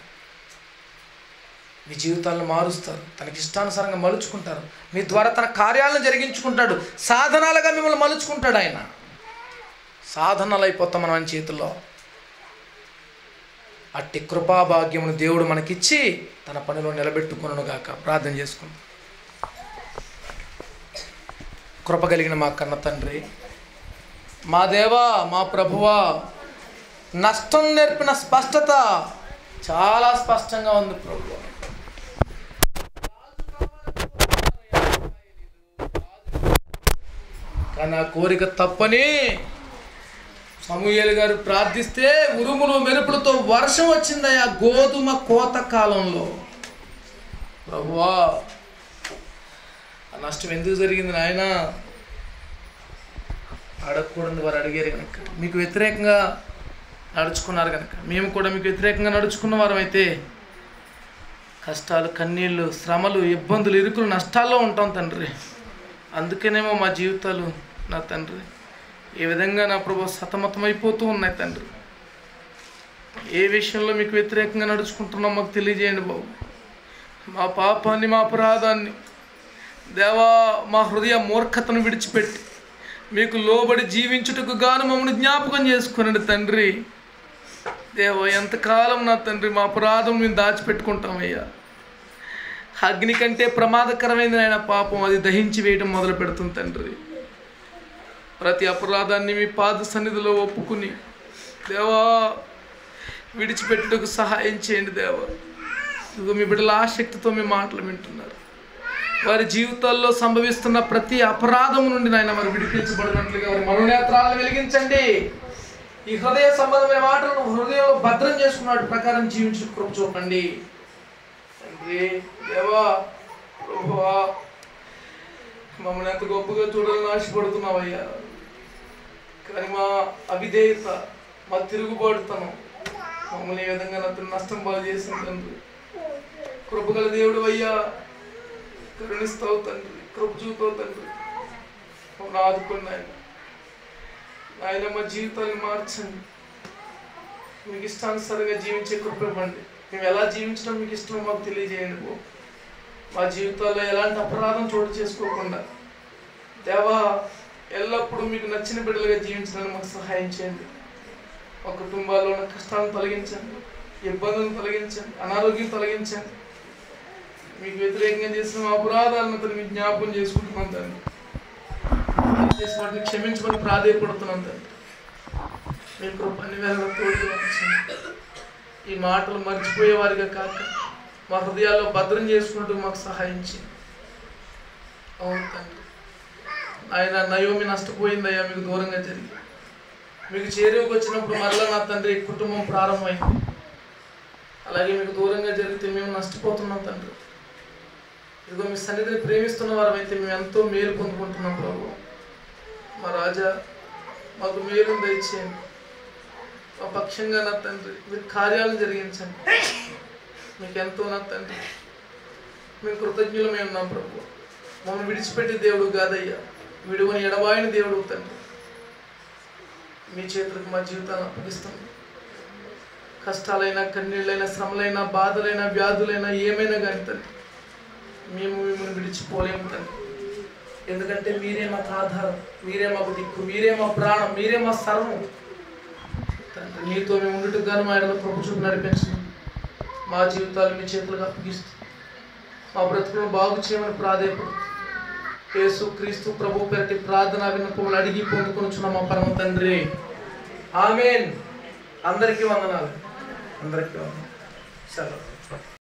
మీ జీవితాలను మారుస్తారు తనకి ఇష్టానుసారంగా మలుచుకుంటారు మీ ద్వారా తన కార్యాలను జరిగించుకుంటాడు సాధనాలుగా మిమ్మల్ని మలుచుకుంటాడు ఆయన సాధనాలు అయిపోతాం మనం ఆయన చేతుల్లో అట్టి కృపాభాగ్యమును దేవుడు మనకిచ్చి తన పనిలో నిలబెట్టుకును గాక ప్రార్థన చేసుకుందాం కృప కలిగిన మా కన్న తండ్రి మా దేవా మా ప్రభువా నష్టం నేర్పిన స్పష్టత చాలా స్పష్టంగా ఉంది ప్రభు కానీ ఆ కోరిక తప్పని సమూయేలు గారు ప్రార్థిస్తే ఉరుములు మెరుపులతో వర్షం వచ్చిందయ్యా గోధుమ కోత కాలంలో ప్రభువా ఆ నష్టం ఎందుకు జరిగింది నాయన అడగకూడదు వారు అడిగారు కనుక మీకు వ్యతిరేకంగా నడుచుకున్నారు కనుక మేము కూడా మీకు వ్యతిరేకంగా నడుచుకున్న వారం అయితే కష్టాలు కన్నీళ్ళు శ్రమలు ఇబ్బందులు ఇరుకులు నష్టాల్లో ఉంటాం తండ్రి అందుకనేమో మా జీవితాలు నా తండ్రి ఏ విధంగా నా ప్రభు సతమతమైపోతూ ఉన్నాయి తండ్రి ఏ విషయంలో మీకు వ్యతిరేకంగా నడుచుకుంటున్నాం మాకు తెలియజేయండి బాబు మా పాపాన్ని మా అపరాధాన్ని దేవా మా హృదయ మూర్ఖతను విడిచిపెట్టి మీకు లోబడి జీవించుటకు గాను మమ్మల్ని జ్ఞాపకం చేసుకునండి తండ్రి దేవ ఎంతకాలం నా తండ్రి మా అపరాధం మేము దాచిపెట్టుకుంటామయ్యా అగ్ని కంటే ప్రమాదకరమైనది ఆయన పాపం అది దహించి వేయడం మొదలు పెడుతుంది తండ్రి ప్రతి అపరాధాన్ని మీ పాద సన్నిధిలో ఒప్పుకుని దేవా విడిచిపెట్టుటకు సహాయం చేయండి దేవా ఇదిగో మీ బిడ్డల ఆసక్తితో మీ మాటలు వింటున్నారు వారి జీవితాల్లో సంభవిస్తున్న ప్రతి అపరాధం నుండి నాయన వారు విడిపించబడినట్లుగా వారి మనోనేత్రాలను వెలిగించండి ఈ హృదయ సంబంధమైన మాటలను హృదయంలో భద్రం చేసుకున్నాడు ప్రకారం జీవించు కృప చూపండి తండ్రి దేవా ప్రభువా మమ్మల్ని ఎంత గొప్పగా చూడాలని ఆశపడుతున్నావయ్యా కానీ మా అవిధేయత మా తిరుగుబాటుతనం మమ్మల్ని ఏ విధంగా నా నష్టం బాగా చేసింది తండ్రి కృపగల దేవుడు అయ్యా కరుణిస్తావు తండ్రి కృప చూతావు తండ్రి మమ్మల్ని ఆదుకోండి ఆయన ఆయన మా జీవితాన్ని మార్చండి మీకు ఇష్టానుసారంగా జీవించే కృప ఇవ్వండి మేము ఎలా జీవించడం మీకు ఇష్టమో మాకు తెలియజేయండి బాబు మా జీవితాల్లో ఎలాంటి అపరాధం చోటు చేసుకోకుండా దేవా ఎల్లప్పుడూ మీకు నచ్చిన బిడ్డలుగా జీవించడానికి మాకు సహాయం చేయండి మా కుటుంబాల్లో ఉన్న కష్టాలను తొలగించండి ఇబ్బందులను తొలగించండి అనారోగ్యం తొలగించండి మీకు వ్యతిరేకంగా చేసిన మా అపరాధాలను అతను మీకు జ్ఞాపకం చేసుకుంటున్నాం తండ్రి చేసిన వాటిని క్షమించమని ప్రాధేయపడుతున్నాం తండ్రి మీ కృప అన్ని వేళ తోడుగా ఉంచండి ఈ మాటలు మర్చిపోయే వారిగా కాక మా హృదయాల్లో భద్రం చేసుకుంటూ మాకు సహాయం చేయండి అవును తండ్రి ఆయన నయోమి నష్టపోయిందయ్యా మీకు దూరంగా జరిగి మీకు చేరువకు వచ్చినప్పుడు మరలా నా తండ్రి కుటుంబం ప్రారంభమైంది అలాగే మీకు దూరంగా జరిగితే మేము నష్టపోతున్నాం తండ్రి ఇదిగో మీ సన్నిధిని ప్రేమిస్తున్న వారమైతే మేము ఎంతో మేలు పొందుకుంటున్నాం ప్రభు మా రాజా మాకు మేలు దయచేయండి మా పక్షంగా నా తండ్రి మీరు కార్యాలను జరిగించండి మీకు ఎంతో నా తండ్రి మేము కృతజ్ఞులమై ఉన్నాం ప్రభు మమ్మల్ని విడిచిపెట్టే దేవుడు కాదయ్యా విడువని ఎడబాయిన దేవుడు తండ్రి మీ చేతులకు మా జీవితాన్ని అప్పగిస్తాం కష్టాలైనా కన్నీళ్ళైనా శ్రమలైనా బాధలైనా వ్యాధులైనా ఏమైనా కానీ తండ్రి మేము మిమ్మల్ని విడిచిపోలేము తండ్రి ఎందుకంటే మీరే మాకు ఆధారం మీరే మాకు దిక్కు మీరే మా ప్రాణం మీరే మా సర్వం తండ్రి మీతో మేము ఉండటం గాను మా ఆయన కృప చూపు నడిపించండి మా జీవితాలు మీ చేతులకు అప్పగిస్తూ మా బ్రతుకులను బాగు చేయమని ప్రాధేయపడు యేసు క్రీస్తు ప్రభు పెరటి ప్రార్థన విన్నపములు అడిగి పొందుకొనుచున్న మా పరమ తండ్రి ఆమెన్ అందరికీ వందనాలు అందరికీ వందనాలు సెలవు